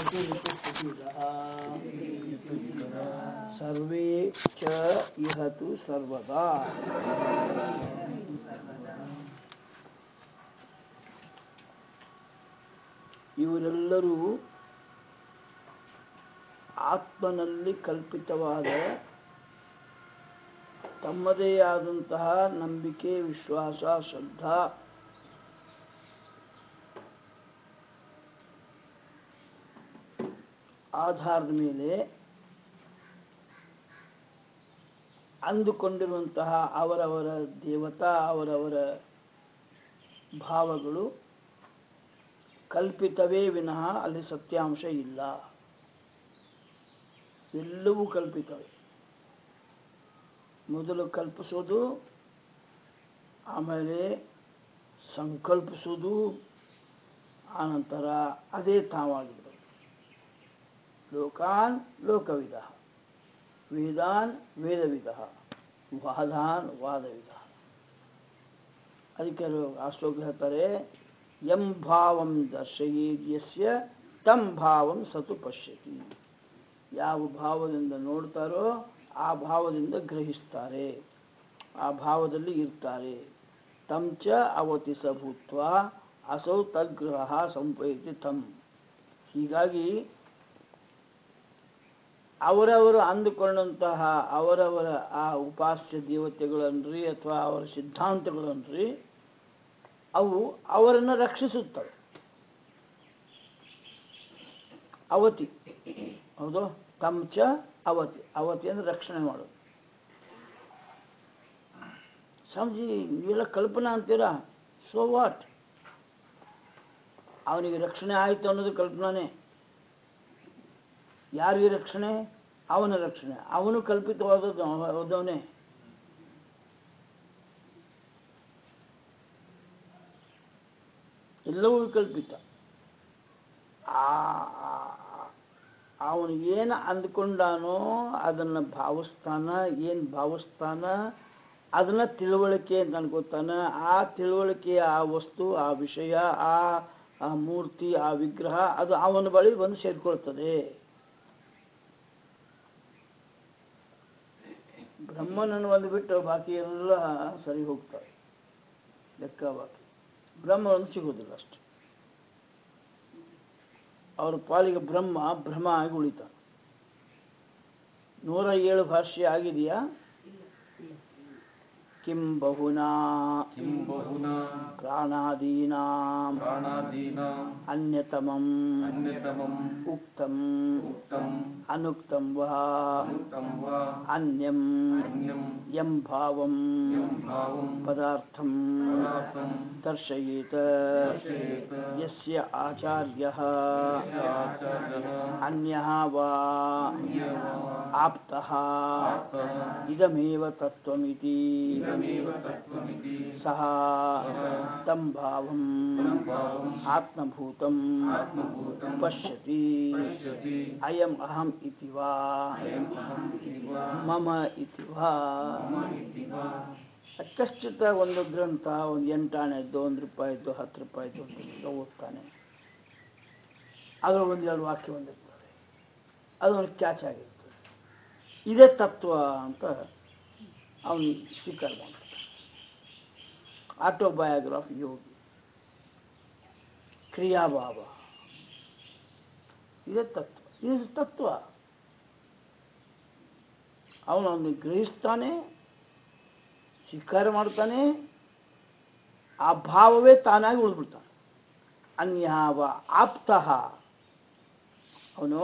ಇತಿರಿತಿಸ್ತುತಿರಃ ಸರ್ವೇ ಚ ಇಹತು ಸರ್ವದಾ ಇವರೆಲ್ಲರೂ ಆತ್ಮನಲ್ಲಿ ಕಲ್ಪಿತವಾದ ತಮ್ಮದೇ ಆದಂತಹ ನಂಬಿಕೆ ವಿಶ್ವಾಸ ಶ್ರದ್ಧಾ ಆಧಾರದ ಮೇಲೆ ಅಂದುಕೊಂಡಿರುವಂತಹ ಅವರವರ ದೇವತಾ ಅವರವರ ಭಾವಗಳು ಕಲ್ಪಿತವೇ ವಿನಃ ಅಲ್ಲಿ ಸತ್ಯಾಂಶ ಇಲ್ಲ ಎಲ್ಲವೂ ಕಲ್ಪಿತವೇ ಮೊದಲು ಕಲ್ಪಿಸೋದು ಆಮೇಲೆ ಸಂಕಲ್ಪಿಸೋದು ಆನಂತರ ಅದೇ ತಾವಾಗಿಬಿಡೋದು ಲೋಕಾನ್ ಲೋಕವಿದ ವೇದಾನ್ ವೇದವಿದ ವಾದಾನ್ ವಾದವಿದ ಅದಕ್ಕೆ ಆ ಶ್ಲೋಕ ಹೇಳ್ತಾರೆ ಎಂ ಭಾವಂ ದರ್ಶಯೇದ್ಯಸ್ಯ ತಂ ಭಾವಂ ಸತು ಪಶ್ಯತಿ ಯಾವ ಭಾವದಿಂದ ನೋಡ್ತಾರೋ ಆ ಭಾವದಿಂದ ಗ್ರಹಿಸ್ತಾರೆ ಆ ಭಾವದಲ್ಲಿ ಇರ್ತಾರೆ ತಂಚ ಅವತಿ ಸಭೂತ್ವ ಅಸೌ ತದ್ಗ್ರಹ ಸಂಪಯತಿ ತಂ ಹೀಗಾಗಿ ಅವರವರು ಅಂದುಕೊಂಡಂತಹ ಅವರವರ ಆ ಉಪಾಸ್ಯ ದೇವತೆಗಳನ್ರಿ ಅಥವಾ ಅವರ ಸಿದ್ಧಾಂತಗಳನ್ರಿ ಅವು ಅವರನ್ನು ರಕ್ಷಿಸುತ್ತವೆ ಅವತಿ ಹೌದು ತಂಚ ಅವತಿ ಅವತಿ ಅಂದ್ರೆ ರಕ್ಷಣೆ ಮಾಡೋದು ಸ್ವಾಮೀಜಿ ನೀವೆಲ್ಲ ಕಲ್ಪನಾ ಅಂತೀರಾ ಸೋ ವಾಟ್ ಅವನಿಗೆ ರಕ್ಷಣೆ ಆಯಿತು ಅನ್ನೋದು ಕಲ್ಪನಾನೇ ಯಾರಿಗೆ ರಕ್ಷಣೆ ಅವನ ರಕ್ಷಣೆ ಅವನು ಕಲ್ಪಿತವಾದದ್ದು ಹೋದವನೇ ಎಲ್ಲವೂ ಕಲ್ಪಿತ ಅವನು ಏನು ಅಂದ್ಕೊಂಡಾನೋ ಅದನ್ನ ಭಾವಿಸ್ತಾನ ಏನು ಭಾವಿಸ್ತಾನ ಅದನ್ನ ತಿಳುವಳಿಕೆ ಅಂತ ಅನ್ಕೋತಾನ ಆ ತಿಳುವಳಿಕೆಯ ಆ ವಸ್ತು ಆ ವಿಷಯ ಆ ಆ ಮೂರ್ತಿ ಆ ವಿಗ್ರಹ ಅದು ಅವನ ಬಳಿ ಬಂದು ಸೇರ್ಕೊಳ್ತದೆ ಬ್ರಹ್ಮನನ್ನು ಒಂದು ಬಿಟ್ಟು ಬಾಕಿ ಎಲ್ಲ ಸರಿ ಹೋಗ್ತವೆ ಲೆಕ್ಕ ಬಾಕಿ ಬ್ರಹ್ಮ ಒಂದು ಸಿಗೋದಿಲ್ಲ ಅಷ್ಟೆ ಅವ್ರ ಪಾಲಿಗೆ ಬ್ರಹ್ಮ ಭ್ರಮ ಆಗಿ ಉಳಿತಾನೆ ನೂರ ಏಳು ಭಾಷ್ಯ ಆಗಿದೆಯಾ ಕಿಂ ಬಹುನಾ किं बहुना ಪ್ರಾಣಾದೀನಾಂ प्राणादीनाम् ಅನ್ಯತಮಂ अन्यतमम् ಉಕ್ತಂ उक्तम् ಅನುಕ್ತಂ ವಾ अनुक्तं वा ಅನ್ಯಂ अन्यं ಯಂ ಭಾವಂ यं भावं ಪದಾರ್ಥಂ पदार्थं ದರ್ಶಯೇತ दर्शयेत् ಯಸ್ಯ ಆಚಾರ್ಯಃ यस्य आचार्यः ಅನ್ಯಃ ವಾ अन्यः वा ಆಪ್ತಃ आप्तः ಇದಮೇವ ತತ್ವಮಿತಿ इदमेव तत्त्वमिति ಸಹ ತಂ ಭಾವಂ तं भावम् ಆತ್ಮಭೂತಂ आत्मभूतं ಪಶ್ಯತಿ पश्यति ಅಯಂ ಅಹಂ ಇತಿ ವಾ अयम् अहम् इति वा ಮಮ ಇತಿ ವಾ मम इति वा ಕಷ್ಟಿತ ಒಂದು ಗ್ರಂಥ ಒಂದು ಎಂಟಾಣೆದ್ದು ಒಂದು ರೂಪಾಯಿದ್ದು ಹತ್ತು ರೂಪಾಯಿದ್ದು ಅಂತ ಓದ್ತಾನೆ ಅದರ ಒಂದೆರಡು ವಾಕ್ಯ ಬಂದಿರ್ತದೆ ಅದೊಂದು ಕ್ಯಾಚ್ ಆಗಿರ್ತದೆ ಇದೇ ತತ್ವ ಅಂತ ಅವನು ಸ್ವೀಕಾರ ಮಾಡ್ತಾನೆ ಆಟೋಬಯೋಗ್ರಾಫ್ ಯೋಗಿ ಕ್ರಿಯಾಭಾವ ಇದೇ ತತ್ವ ಇದು ತತ್ವ ಅವನು ಅವನು ಗ್ರಹಿಸ್ತಾನೆ ಸ್ವೀಕಾರ ಮಾಡ್ತಾನೆ ಆ ಭಾವವೇ ತಾನಾಗಿ ಉಳಿದ್ಬಿಡ್ತಾನೆ ಅನ್ಯಾವ ಆಪ್ತಃ ಅವನು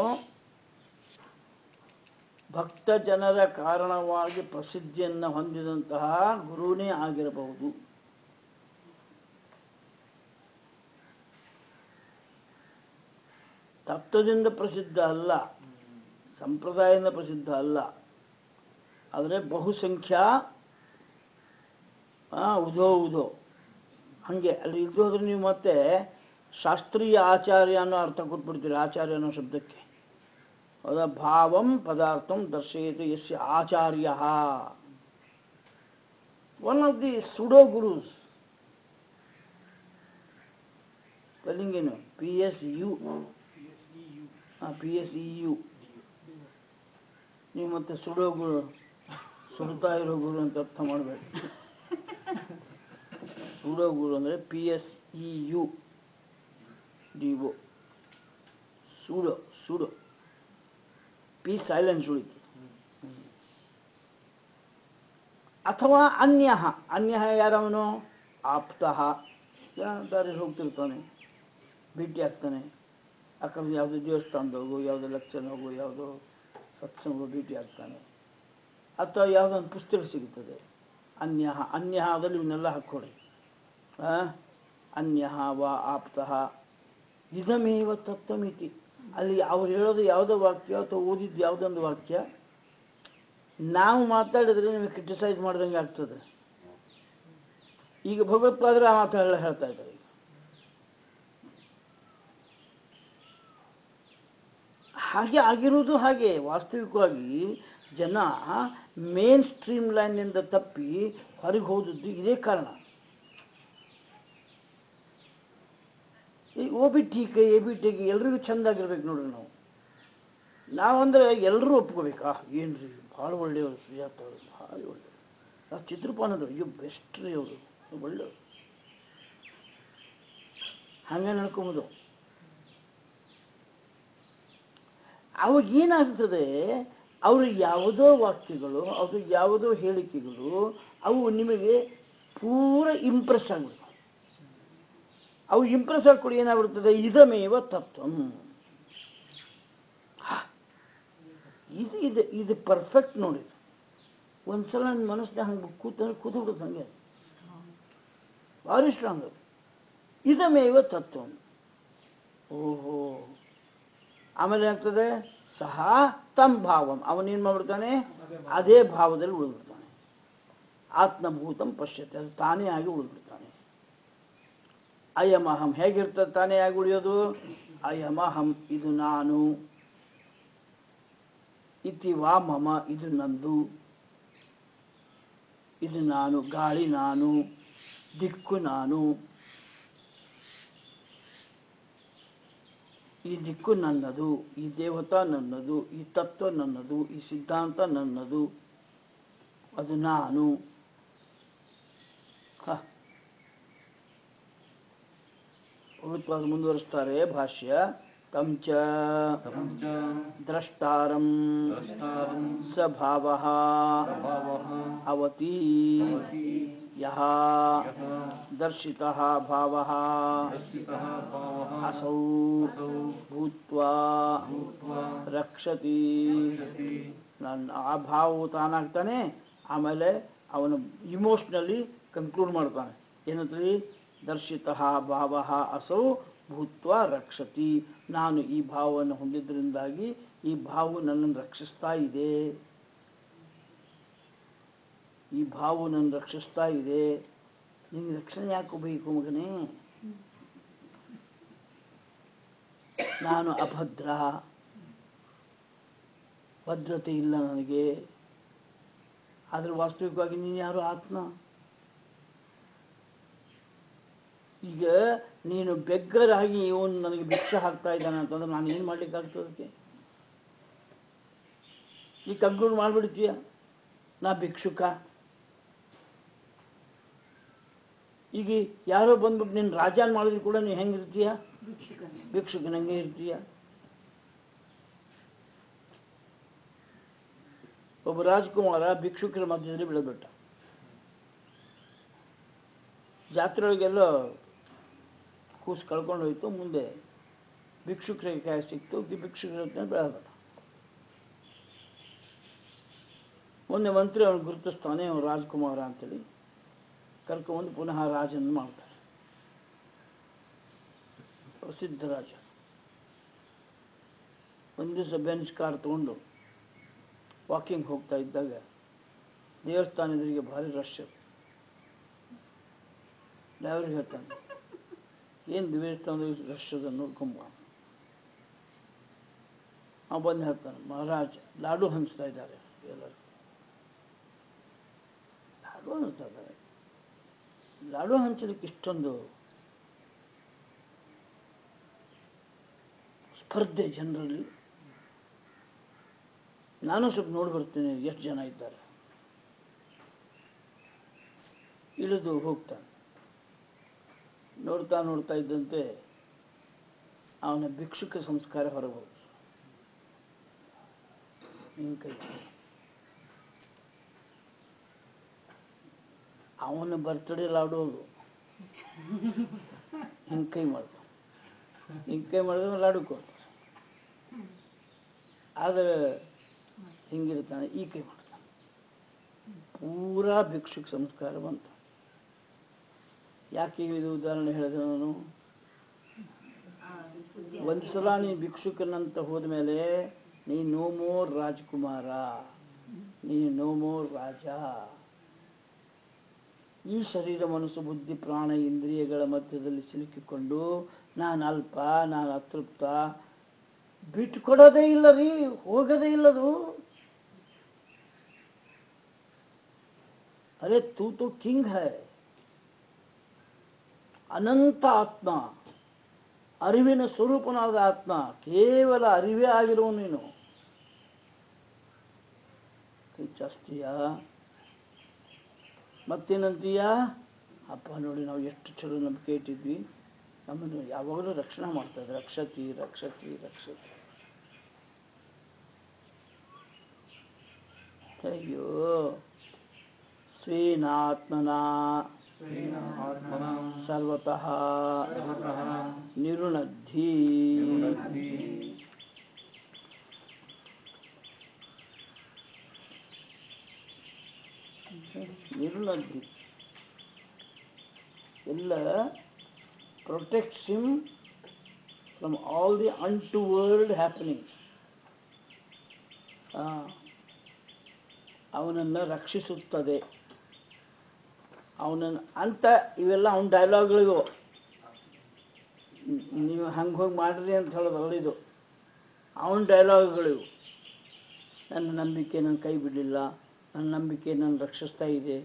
ಭಕ್ತ ಜನರ ಕಾರಣವಾಗಿ ಪ್ರಸಿದ್ಧಿಯನ್ನು ಹೊಂದಿದಂತಹ ಗುರುನೇ ಆಗಿರಬಹುದು ತತ್ವದಿಂದ ಪ್ರಸಿದ್ಧ ಅಲ್ಲ ಸಂಪ್ರದಾಯದಿಂದ ಪ್ರಸಿದ್ಧ ಅಲ್ಲ ಆದರೆ ಬಹುಸಂಖ್ಯಾ ಆ, ಉದೋ ಉದೋ ಹಂಗೆ ಅಲ್ಲಿ ಇದ್ದೋದ್ರೆ ನೀವು ಮತ್ತೆ ಶಾಸ್ತ್ರೀಯ ಆಚಾರ್ಯ ಅನ್ನೋ ಅರ್ಥ ಕೊಟ್ಬಿಡ್ತೀರಿ ಆಚಾರ್ಯ ಅನ್ನೋ ಶಬ್ದಕ್ಕೆ ಹೌದಾ ಭಾವಂ ಪದಾರ್ಥಂ ದರ್ಶಯತೆ ಯಸ್ಯ ಆಚಾರ್ಯ one of the pseudo gurus spelling ಏನು P S U P S E U ನೀವು ಮತ್ತೆ ಸುಡೋ ಗುರು ಸುಡ್ತಾ ಇರೋ ಗುರು ಅಂತ ಅರ್ಥ ಮಾಡಬೇಡಿ ಸುಡೋ ಗುರು ಅಂದರೆ P S E U D O pseudo pseudo P silence ಉಳಿತು ಅಥವಾ ಅನ್ಯ ಅನ್ಯ ಯಾರವನು ಆಪ್ತಃ ದಾರಿ ಹೋಗ್ತಿರ್ತಾನೆ ಭೇಟಿ ಆಗ್ತಾನೆ ಯಾಕಂದ್ರೆ ಯಾವುದೋ ದೇವಸ್ಥಾನದೋಗು ಯಾವುದೋ ಲೆಕ್ಚರ್ ಹೋಗು ಯಾವುದೋ ಸತ್ಸಂಗ ಭೇಟಿ ಆಗ್ತಾನೆ ಅಥವಾ ಯಾವುದೋ ಒಂದು ಪುಸ್ತಕ ಸಿಗುತ್ತದೆ ಅನ್ಯ ಅನ್ಯ ಅದಲ್ಲಿ ಇವನ್ನೆಲ್ಲ ಹಾಕ್ಕೊಡಿ ಆ? ಅನ್ಯ ವಾ ಆಪ್ತಃ ಇದಮೇವ ತತ್ವಮಿತಿ ಅಲ್ಲಿ ಅವ್ರು ಹೇಳೋದು ಯಾವುದೋ ವಾಕ್ಯ ಅಥವಾ ಓದಿದ್ದು ಯಾವುದೊಂದು ವಾಕ್ಯ ನಾವು ಮಾತಾಡಿದ್ರೆ ನಿಮಗೆ ಕ್ರಿಟಿಸೈಸ್ ಮಾಡ್ದಂಗೆ ಆಗ್ತದೆ ಈಗ ಭಗವತ್ಪಾದ್ರೆ ಆ ಮಾತನ್ನೆಲ್ಲ ಹೇಳ್ತಾ ಇದ್ದಾರೆ ಈಗ ಹಾಗೆ ಆಗಿರುವುದು ಹಾಗೆ ವಾಸ್ತವಿಕವಾಗಿ ಜನ ಮೇನ್ ಸ್ಟ್ರೀಮ್ ಲೈನ್ನಿಂದ ತಪ್ಪಿ ಹೊರಗೆ ಹೋದದ್ದು ಇದೇ ಕಾರಣ ಈ ಒ ಬಿ ಟಿಕೆ ಎ ಬಿ ಟಿಗೆ ಎಲ್ರಿಗೂ ಚೆಂದಾಗಿರ್ಬೇಕು ನೋಡ್ರಿ ನಾವು ನಾವಂದ್ರೆ ಎಲ್ಲರೂ ಒಪ್ಕೋಬೇಕಾ ಏನ್ರಿ ಭಾಳ ಒಳ್ಳೆಯವರು ಸುಜಾತ ಅವರು ಭಾಳ ಒಳ್ಳೆಯವರು ಆ ಚಿತ್ರಪಾನದ್ರು ಅಯ್ಯೋ ಬೆಸ್ಟ್ ರೀ ಅವರು ಒಳ್ಳೆಯವರು ಹಂಗೆ ನಡ್ಕೊಂಬೋದು ಅವಾಗ ಏನಾಗ್ತದೆ ಅವರು ಯಾವುದೋ ವಾಕ್ಯಗಳು ಅದು ಯಾವುದೋ ಹೇಳಿಕೆಗಳು ಅವು ನಿಮಗೆ ಪೂರ ಇಂಪ್ರೆಸ್ ಆಗ್ಬಿಡ್ತವೆ ಅವು ಇಂಪ್ರೆಸ್ ಆಗ್ಕೊಡಿ ಏನಾಗ್ಬಿಡ್ತದೆ ಇದಮೇವ ತತ್ವಂ ಹಾ, ಇದು ಇದು ಇದು ಪರ್ಫೆಕ್ಟ್ ನೋಡಿ ಒಂದ್ಸಲ ನನ್ನ ಮನಸ್ಸಿನಾಗ ಹಂಗೆ ಕೂತ ಕೂತು ಬಿಡುತ್ತೆ ಹಂಗೆ ಭಾರಿ ಸ್ಟ್ರಾಂಗ್ ಅದು ಇದಮೇವ ತತ್ವಂ ಓಹೋ ಆಮೇಲೆ ಏನಾಗ್ತದೆ ಸಹ ತಮ್ ಭಾವಂ ಅವನೇನ್ ಮಾಡ್ಬಿಡ್ತಾನೆ ಅದೇ ಭಾವದಲ್ಲಿ ಉಳಿದ್ಬಿಡ್ತಾನೆ ಆತ್ಮಭೂತಂ ಪಶ್ಯತೆ ಅದು ತಾನೇ ಆಗಿ ಉಳಿದ್ಬಿಡ್ತಾನೆ ಅಯಮಹಂ ಹೇಗಿರ್ತದೆ ತಾನೇ ಆಗಿ ಉಳಿಯೋದು ಅಯಮಹಂ ಇದು ನಾನು ಇತಿ ವಾ ಮಮ ಇದು ನಂದು ಇದು ನಾನು ಗಾಳಿ ನಾನು ದಿಕ್ಕು ನಾನು ಈ ದಿಕ್ಕು ನನ್ನದು ಈ ದೇವತಾ ನನ್ನದು ಈ ತತ್ವ ನನ್ನದು ಈ ಸಿದ್ಧಾಂತ ನನ್ನದು ಅದು ನಾನು ಹ. ಪವಿತ್ರವಾದ ಮುಂದುವರಿಸ್ತಾರೆ ಭಾಷ್ಯ ತಂಚ तं च ದ್ರಷ್ಟಾರಂ द्रष्टारं ಸಭಾವ स्वभावः ಅವತಿ भवति ಯಹ यः ದರ್ಶಿತಃ ಭಾವಃ दर्शितः भावः ಅಸೌ असौ ಭೂತ್ವಾ भूत्वा ರಕ್ಷತಿ रक्षति ನನ್ನ ಆ ಭಾವವು ತಾನಾಗ್ತಾನೆ ಆಮೇಲೆ ಅವನು ಇಮೋಷ್ನಲಿ ಕನ್ಕ್ಲೂಡ್ ಮಾಡ್ತಾನೆ ಏನಂತ್ರಿ ದರ್ಶಿತ ಭಾವ ಅಸೌ ಭೂತ್ವ ರಕ್ಷತಿ ನಾನು ಈ ಭಾವವನ್ನು ಹೊಂದಿದ್ರಿಂದಾಗಿ ಈ ಭಾವವು ನನ್ನನ್ನು ರಕ್ಷಿಸ್ತಾ ಇದೆ ಈ ಭಾವವು ನನ್ನ ರಕ್ಷಿಸ್ತಾ ಇದೆ ನಿಂಗೆ ರಕ್ಷಣೆ ಯಾಕೆ ಬೇಕು ಮಗನೇ ನಾನು ಅಭದ್ರ ಭದ್ರತೆ ಇಲ್ಲ ನನಗೆ ಆದ್ರೆ ವಾಸ್ತವಿಕವಾಗಿ ನೀನು ಯಾರು ಆತ್ಮ ಈಗ ನೀನು ಬೆಗ್ಗರಾಗಿ ಇವನು ನನಗೆ ಭಿಕ್ಷೆ ಹಾಕ್ತಾ ಇದ್ದಾನೆ ಅಂತಂದ್ರೆ ನಾನು ಏನು ಮಾಡ್ಲಿಕ್ಕೆ ಆಗ್ತದೆ ಅದಕ್ಕೆ ಈ ಕನ್ಕ್ಲೂಡ್ ಮಾಡ್ಬಿಡ್ತೀಯ ನಾ ಭಿಕ್ಷುಕ ಈಗ ಯಾರೋ ಬಂದ್ಬಿಟ್ಟು ನೀನು ರಾಜಾನ್ ಮಾಡಿದ್ರು ಕೂಡ ನೀನು ಹೆಂಗಿರ್ತೀಯ ಭಿಕ್ಷುಕನಂಗೆ ಇರ್ತೀಯ ಒಬ್ಬ ರಾಜ್ಕುಮಾರ ಭಿಕ್ಷುಕರ ಮಧ್ಯದಲ್ಲಿ ಬೆಳೆದ್ಬಿಟ್ಟ ಜಾತ್ರೆಯೊಳಗೆಲ್ಲ ಕೂಸು ಕಳ್ಕೊಂಡು ಹೋಯ್ತು ಮುಂದೆ ಭಿಕ್ಷುಕರಿಗೆ ಕಾಯಿ ಸಿಕ್ತು ಗಿ- ಭಿಕ್ಷುಕರ ಹತ್ರ ಬೆಳೆದ್ಬಿಟ್ಟ ಮೊನ್ನೆ ಮಂತ್ರಿ ಅವನು ಗುರುತಿಸ್ತಾನೆ ಅವನು ರಾಜ್ಕುಮಾರ ಅಂತೇಳಿ ಕರ್ಕೊಂಬಂದು ಪುನಃ ರಾಜನ್ ಮಾಡ್ತಾರೆ ಪ್ರಸಿದ್ಧ ರಾಜ ಒಂದು ದಿವಸ ಬೆಂಚ್ ಕಾರ್ ತಗೊಂಡು ವಾಕಿಂಗ್ ಹೋಗ್ತಾ ಇದ್ದಾಗ ದೇವಸ್ಥಾನ ಎದುರಿಗೆ ಭಾರಿ ರಶ್ ಡ್ರೈವರ್ಗೆ ಹೇಳ್ತಾನೆ ಏನು ದೇವಸ್ಥಾನದಲ್ಲಿ ರಶ್ ಅದ ನೋಡ್ಕೊಂಬ ಅವ ಬಂದು ಹೇಳ್ತಾನೆ ಮಹಾರಾಜ್ ಲಾಡು ಹಂಚ್ತಾ ಇದ್ದಾರೆ ಎಲ್ಲರೂ ಲಾಡು ಹಂಚ್ತಾ ಇದ್ದಾರೆ ಲಾಡು ಹಂಚಲಿಕ್ಕೆ ಇಷ್ಟೊಂದು ಸ್ಪರ್ಧೆ ಜನರಲ್ಲಿ ನಾನು ಸ್ವಲ್ಪ ನೋಡಿ ಬರ್ತೇನೆ ಎಷ್ಟು ಜನ ಇದ್ದಾರೆ ಇಳಿದು ಹೋಗ್ತಾನೆ ನೋಡ್ತಾ ನೋಡ್ತಾ ಇದ್ದಂತೆ ಅವನ ಭಿಕ್ಷುಕ ಸಂಸ್ಕಾರ ಹೊರಗೋದು ಹಿಂಗ್ ಕೈ ಅವನ ಬರ್ತ್ಡೇ ಲಾಡೋದು ಹಿಂಗ್ ಕೈ ಮಾಡ್ದ ಹಿಂಗ್ ಕೈ ಮಾಡಿದ್ರೆ ಲಾಡು ಕೊಡ್ತಾರೆ ಆದ್ರೆ ಹಿಂಗಿರ್ತಾನೆ ಈ ಕೈ ಮಾಡ್ತಾನೆ ಪೂರಾ ಭಿಕ್ಷುಕ ಸಂಸ್ಕಾರ ಬಂತು ಯಾಕೆ ಇದು ಉದಾಹರಣೆ ಹೇಳಿದೆ ನಾನು ಒಂದು ಸಲ ನೀ ಭಿಕ್ಷುಕನಂತ ಹೋದ್ಮೇಲೆ ನೀ ನೋ ಮೋರ್ ರಾಜ್ಕುಮಾರ ನೀ ನೋ ಮೋರ್ ರಾಜ ಈ ಶರೀರ ಮನಸ್ಸು ಬುದ್ಧಿ ಪ್ರಾಣ ಇಂದ್ರಿಯಗಳ ಮಧ್ಯದಲ್ಲಿ ಸಿಲುಕಿಕೊಂಡು ನಾನು ಅಲ್ಪ ನಾನು ಅತೃಪ್ತ ಬಿಟ್ಕೊಡೋದೇ ಇಲ್ಲ ರೀ ಹೋಗದೇ ಇಲ್ಲದು ಅರೆ ತೂ ತೂ ಕಿಂಗ್ ಹೈ ಅನಂತ ಆತ್ಮ ಅರಿವಿನ ಸ್ವರೂಪನಾದ ಆತ್ಮ ಕೇವಲ ಅರಿವೇ ಆಗಿರುವ ನೀನು ಕೈ ಚಾಸ್ತೀಯ ಮತ್ತೇನಂತೀಯ ಅಪ್ಪ ನೋಡಿ ನಾವು ಎಷ್ಟು ಚಲೋ ನಂಬಿಕೆ ಇಟ್ಟಿದ್ವಿ ನಮ್ಮನ್ನು ಯಾವಾಗಲೂ ರಕ್ಷಣೆ ಮಾಡ್ತದೆ ರಕ್ಷತಿ ರಕ್ಷತಿ ರಕ್ಷತಿ ಅಯ್ಯೋ ಸ್ವೇನಾತ್ಮನ स्वेन आत्मना ಸರ್ವತಃ सर्वतः ನಿರುಣದ್ಧಿ निरुणद्धि ನಿರುಣದ್ಧಿ ಎಲ್ಲ protects him from all the untoward happenings ಅವನನ್ನು ರಕ್ಷಿಸುತ್ತದೆ ಅವನನ್ನು ಅಂತ ಇವೆಲ್ಲ ಅವನ ಡೈಲಾಗ್ಗಳಿವು ನೀವು ಹಂಗೆ ಹೋಗಿ ಮಾಡ್ರಿ ಅಂತ ಹೇಳೋದಲ್ಲ ಇದು ಅವನ ಡೈಲಾಗ್ಗಳಿವು ನನ್ನ ನಂಬಿಕೆ ನನ್ನ ಕೈ ಬಿಡಲಿಲ್ಲ ನನ್ನ ನಂಬಿಕೆ ನನ್ನ ರಕ್ಷಿಸ್ತಾ ಇದೆ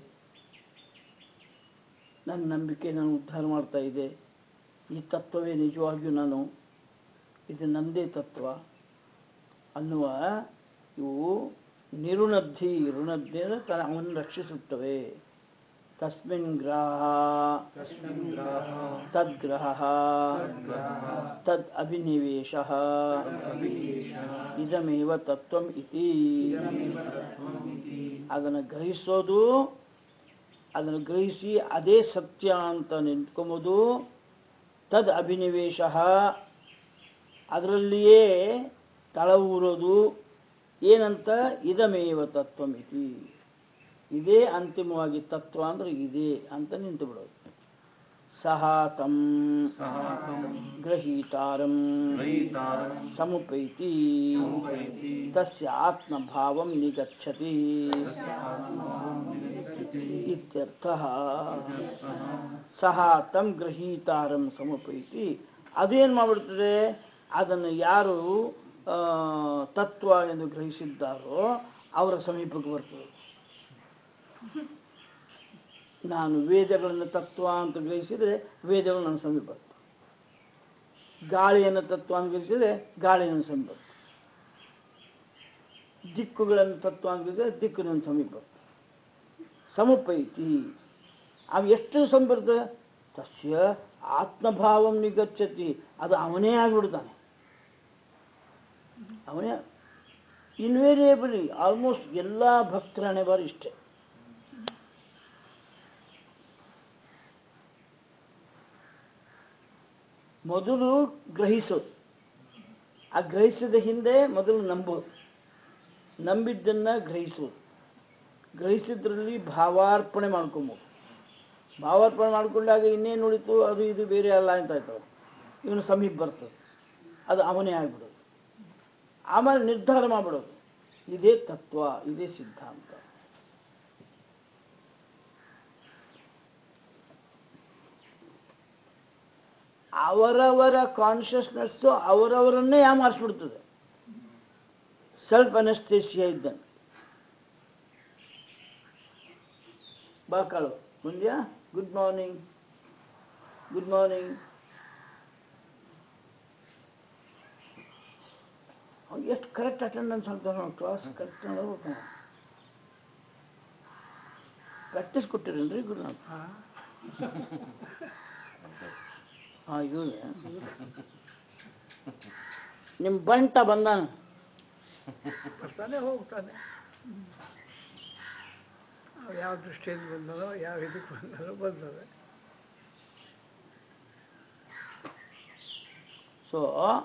ನನ್ನ ನಂಬಿಕೆ ನಾನು ಉದ್ಧಾರ ಮಾಡ್ತಾ ಇದೆ ಈ ತತ್ವವೇ ನಿಜವಾಗಿಯೂ ನಾನು ಇದು ನಂದೇ ತತ್ವ ಅನ್ನುವ ಇವು ನಿರುಣದ್ಧಿ ಋಣದ್ಧಿ ಅಂದರೆ ತ- ಅವನನ್ನು ರಕ್ಷಿಸುತ್ತವೆ ತಸ್ಮಿನ್ ಗ್ರಹ तस्मिन् ग्राह ತದ್ಗ್ರಹ तद्ग्रहः ತದ್ ಅಭಿನಿವೇಶ तदभिनिवेशः ಇದಮೇವ ತತ್ವಂ ಇತಿ इदमेव तत्त्वम् इति ಅದನ್ನು ಗ್ರಹಿಸೋದು ಅದನ್ನು ಗ್ರಹಿಸಿ ಅದೇ ಸತ್ಯ ಅಂತ ನಿಂತ್ಕೊಂಬೋದು ತದ್ ಅಭಿನಿವೇಶ ಅದರಲ್ಲಿಯೇ ತಳ ಊರೋದು ಏನಂತ ಇದಮೇವ ತತ್ವಮಿತಿ ಇದೇ ಅಂತಿಮವಾಗಿ ತತ್ವ ಅಂದ್ರೆ ಇದೇ ಅಂತ ನಿಂತು ಬಿಡೋದು ಸಹ ತಂ सः तं ಗ್ರಹೀತಾರಂ ग्रहीतारं ಸಮುಪೈತಿ समुपैति ತಸ್ಯ ಆತ್ಮಭಾವಂ ನಿಗಚ್ಚತಿ तस्य आत्मानं निगच्छति ಇತ್ಯರ್ಥಃ इत्यर्थः ಸಹ ತಂ ಗ್ರಹೀತಾರಂ ಸಮುಪೈತಿ ಅದೇನ್ ಮಾಡ್ಬಿಡ್ತದೆ ಅದನ್ನು ಯಾರು ಆ, ತತ್ವ ಎಂದು ಗ್ರಹಿಸಿದ್ದಾರೋ ಅವರ ಸಮೀಪಕ್ಕೆ ಬರ್ತದೆ ನಾನು ವೇದಗಳನ್ನು ತತ್ವ ಅಂತ ಗ್ರಹಿಸಿದರೆ ವೇದಗಳು ನನ್ನ ಸಮೀಪ ಬರ್ತವೆ ಗಾಳಿಯನ್ನು ತತ್ವ ಅಂತ ಗ್ರಹಿಸಿದರೆ ಗಾಳಿ ನನ್ನ ಸಮೀಪ ಬರ್ತದೆ ದಿಕ್ಕುಗಳನ್ನು ತತ್ವ ಅಂತ ಗ್ರಹಿಸಿದರೆ ದಿಕ್ಕು ನನ್ನ ಸಮೀಪ ಬರ್ತದೆ ಸಮುಪೈತಿ ಅವು ಎಷ್ಟು ಸಂಬರ್ತದೆ ತಸ್ಯ ಆತ್ಮಭಾವಂ ನಿಗಚ್ಚತಿ ಅದು ಅವನೇ ಆಗಿಬಿಡ್ತಾನೆ ಅವನೇ ಇನ್ವೇರಿಯೇಬಲಿ ಆಲ್ಮೋಸ್ಟ್ ಎಲ್ಲ ಭಕ್ತರ ಹಣೆ ಬಾರಿ ಇಷ್ಟೇ ಮೊದಲು ಗ್ರಹಿಸೋದು ಆ ಗ್ರಹಿಸಿದ ಹಿಂದೆ ಮೊದಲು ನಂಬೋದು ನಂಬಿದ್ದನ್ನ ಗ್ರಹಿಸೋದು ಗ್ರಹಿಸಿದ್ರಲ್ಲಿ ಭಾವಾರ್ಪಣೆ ಮಾಡ್ಕೊಬೋದು ಭಾವಾರ್ಪಣೆ ಮಾಡ್ಕೊಂಡಾಗ ಇನ್ನೇನು ಉಳಿತು ಅದು ಇದು ಬೇರೆ ಅಲ್ಲ ಅಂತ ಆಯ್ತದೆ ಇವನು ಸಮೀಪ ಬರ್ತದೆ ಅದು ಅವನೇ ಆಗ್ಬಿಡೋದು ಆಮೇಲೆ ನಿರ್ಧಾರ ಮಾಡ್ಬಿಡೋದು ಇದೇ ತತ್ವ ಇದೇ ಸಿದ್ಧಾಂತ ಅವರವರ ಕಾನ್ಷಿಯಸ್ನೆಸ್ಸು ಅವರವರನ್ನೇ ಯಾಮಾರಿಸ್ಬಿಡ್ತದೆ ಸೆಲ್ಫ್ ಅನಸ್ತೇಸಿಯಾ ಇದ್ದಂಗೆ ಬಾ ಕಾಳು ಮುಂದ್ಯಾ ಗುಡ್ ಮಾರ್ನಿಂಗ್ ಗುಡ್ ಮಾರ್ನಿಂಗ್ ಎಷ್ಟು ಕರೆಕ್ಟ್ ಅಟೆಂಡೆನ್ಸ್ ಆಗ್ತಾನೆ ನಾವು ಕ್ಲಾಸ್ ಕರೆಕ್ಟ್ ಮಾಡ್ಬೇಕು ನಾವು ಪ್ರಾಕ್ಟೀಸ್ ಕೊಟ್ಟಿರೇನ್ರಿ ಗುರುನಾಥ್ ಹಾಂ ಇವ್ರೆ ನಿಮ್ಮ ಬಂಟ ಬಂದಾನ ಬರ್ತಾನೆ ಹೋಗ್ತಾನೆ ಅವ್ರು ಯಾವ ದೃಷ್ಟಿಯಿಂದ ಬಂದನೋ ಯಾವ ಇದಕ್ಕೆ ಬಂದನೋ ಬಂದವೆ ಸೊ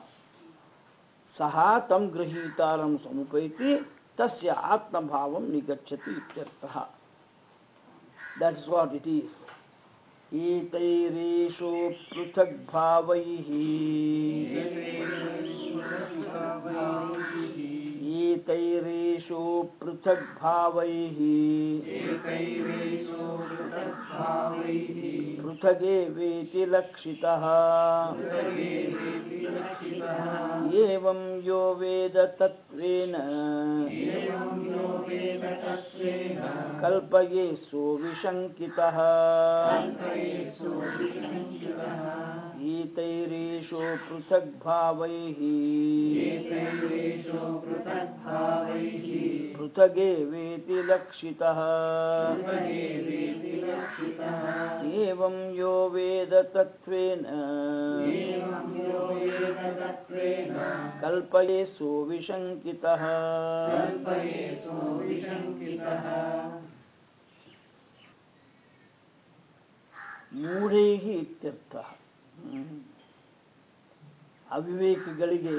ಸಹ ತಂ ಗೃಹೀತಾರಂ ಸಮುಪೈತಿ ತಸ್ಯ ಆತ್ಮಭಾವಂ ನಿಗಚ್ಚತಿ ಇತ್ಯರ್ಥಃ that is what it is ಏತೈರೇಷು ಪೃಥಕ್ ಭಾವೈಃ ಏತೈರೇಷು ಪೃಥಕ್ ಭಾವೈಃ पृथगेवेति लक्षितः एवं यो वेद तत्त्वेन कल्पये सोऽविशङ्कितः एतैरेषु पृथग्भावैः पृथगेवेति लक्षितः एवं यो वेद तत्त्वेन कल्पये सोऽविशङ्कितः ಮೂಢೈಃ ಇತ್ಯರ್ಥ ಹ್ಮ್. ಅವಿವೇಕಿಗಳಿಗೆ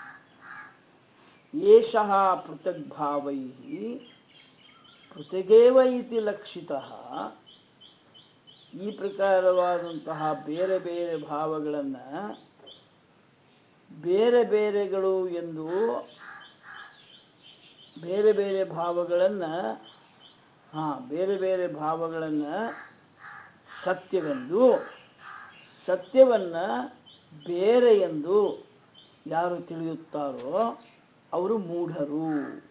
ಏಷಃ ಪೃಥಕ್ ಭಾವೈಃ ಪೃಥಗೇವ ಇತಿ ಲಕ್ಷಿತಃ ಈ ಪ್ರಕಾರವಾದಂತಹ ಬೇರೆ ಬೇರೆ ಭಾವಗಳನ್ನು ಬೇರೆ ಬೇರೆಗಳು ಎಂದು ಬೇರೆ ಬೇರೆ ಭಾವಗಳನ್ನು ಹಾ ಬೇರೆ ಬೇರೆ ಭಾವಗಳನ್ನು ಸತ್ಯವೆಂದು ಸತ್ಯವನ್ನ ಬೇರೆ ಎಂದು ಯಾರು ತಿಳಿಯುತ್ತಾರೋ ಅವರು ಮೂಢರು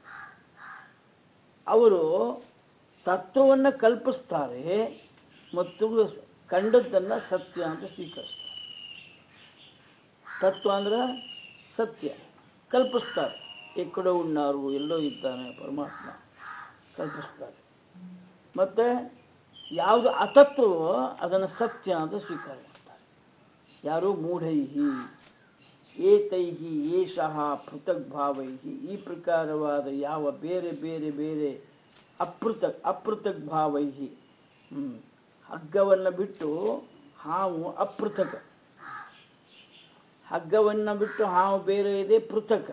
ಅವರು ತತ್ವವನ್ನು ಕಲ್ಪಿಸ್ತಾರೆ ಮತ್ತು ಕಂಡದ್ದನ್ನು ಸತ್ಯ ಅಂತ ಸ್ವೀಕರಿಸ್ತಾರೆ ತತ್ವ ಅಂದ್ರೆ ಸತ್ಯ ಕಲ್ಪಿಸ್ತಾರೆ ಎಕ್ಕಡೋ ಉಣ್ಣಾರು ಎಲ್ಲೋ ಇದ್ದಾನೆ ಪರಮಾತ್ಮ ಕಲ್ಪಿಸ್ತಾರೆ ಮತ್ತೆ ಯಾವುದು ಅತತ್ವವೋ ಅದನ್ನು ಸತ್ಯ ಅಂತ ಸ್ವೀಕಾರ ಮಾಡ್ತಾರೆ ಯಾರು ಮೂಢೈಹಿ ಏತೈಹಿ ಏಷಃ ಪೃಥಕ್ ಭಾವೈಹಿ ಈ ಪ್ರಕಾರವಾದ ಯಾವ ಬೇರೆ ಬೇರೆ ಬೇರೆ ಅಪೃಥಕ್ ಅಪೃಥಕ್ ಭಾವೈಹಿ ಹ್ಮ್ ಹಗ್ಗವನ್ನು ಬಿಟ್ಟು ಹಾವು ಅಪೃಥಕ ಹಗ್ಗವನ್ನು ಬಿಟ್ಟು ಹಾವು ಬೇರೆ ಇದೆ ಪೃಥಕ್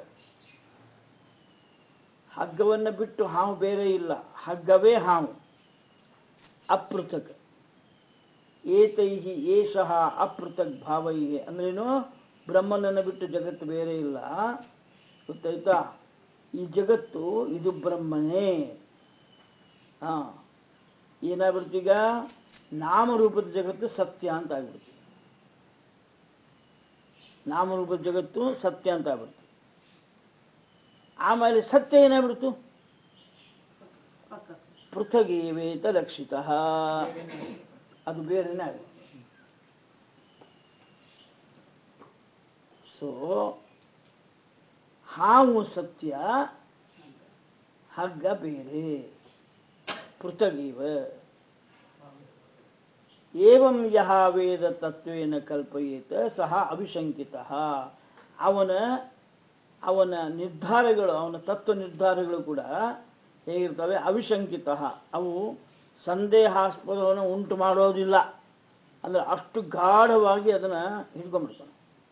ಹಗ್ಗವನ್ನು ಬಿಟ್ಟು ಹಾವು ಬೇರೆ ಇಲ್ಲ ಹಗ್ಗವೇ ಹಾವು ಅಪೃಥಕ್ ಏತೈಹಿ ಏಷಃ ಅಪೃಥಕ್ ಭಾವೈಹಿ ಅಂದ್ರೇನು ಬ್ರಹ್ಮನನ್ನು ಬಿಟ್ಟು ಜಗತ್ತು ಬೇರೆ ಇಲ್ಲ ಗೊತ್ತಾಯ್ತಾ ಈ ಜಗತ್ತು ಇದು ಬ್ರಹ್ಮನೇ ಹಾ ಏನಾಗ್ಬಿಡ್ತೀಗ ನಾಮರೂಪದ ಜಗತ್ತು ಸತ್ಯ ಅಂತ ಆಗ್ಬಿಡ್ತು ನಾಮರೂಪದ ಜಗತ್ತು ಸತ್ಯ ಅಂತ ಆಗ್ಬಿಡ್ತು ಆಮೇಲೆ ಸತ್ಯ ಏನಾಗ್ಬಿಡ್ತು ಪೃಥಗೇವೇತ ಲಕ್ಷಿತ ಅದು ಬೇರೆನೇ ಆಗುತ್ತೆ ಸೊ ಹಾವು ಸತ್ಯ ಹಗ್ಗ ಬೇರೆ ಪೃಥಗೀವ ಏವಂ ಯಹ ವೇದ ತತ್ವೇನ ಕಲ್ಪಯೇತ ಸಹ ಅವಿಶಂಕಿತ ಅವನ ಅವನ ನಿರ್ಧಾರಗಳು ಅವನ ತತ್ವ ನಿರ್ಧಾರಗಳು ಕೂಡ ಹೇಗಿರ್ತವೆ ಅವಿಶಂಕಿತ ಅವು ಸಂದೇಹಾಸ್ಪದವನ್ನು ಉಂಟು ಮಾಡೋದಿಲ್ಲ ಅಂದ್ರೆ ಅಷ್ಟು ಗಾಢವಾಗಿ ಅದನ್ನ ಹಿಡ್ಕೊಂಡ್ಬಿಡ್ತಾನೆ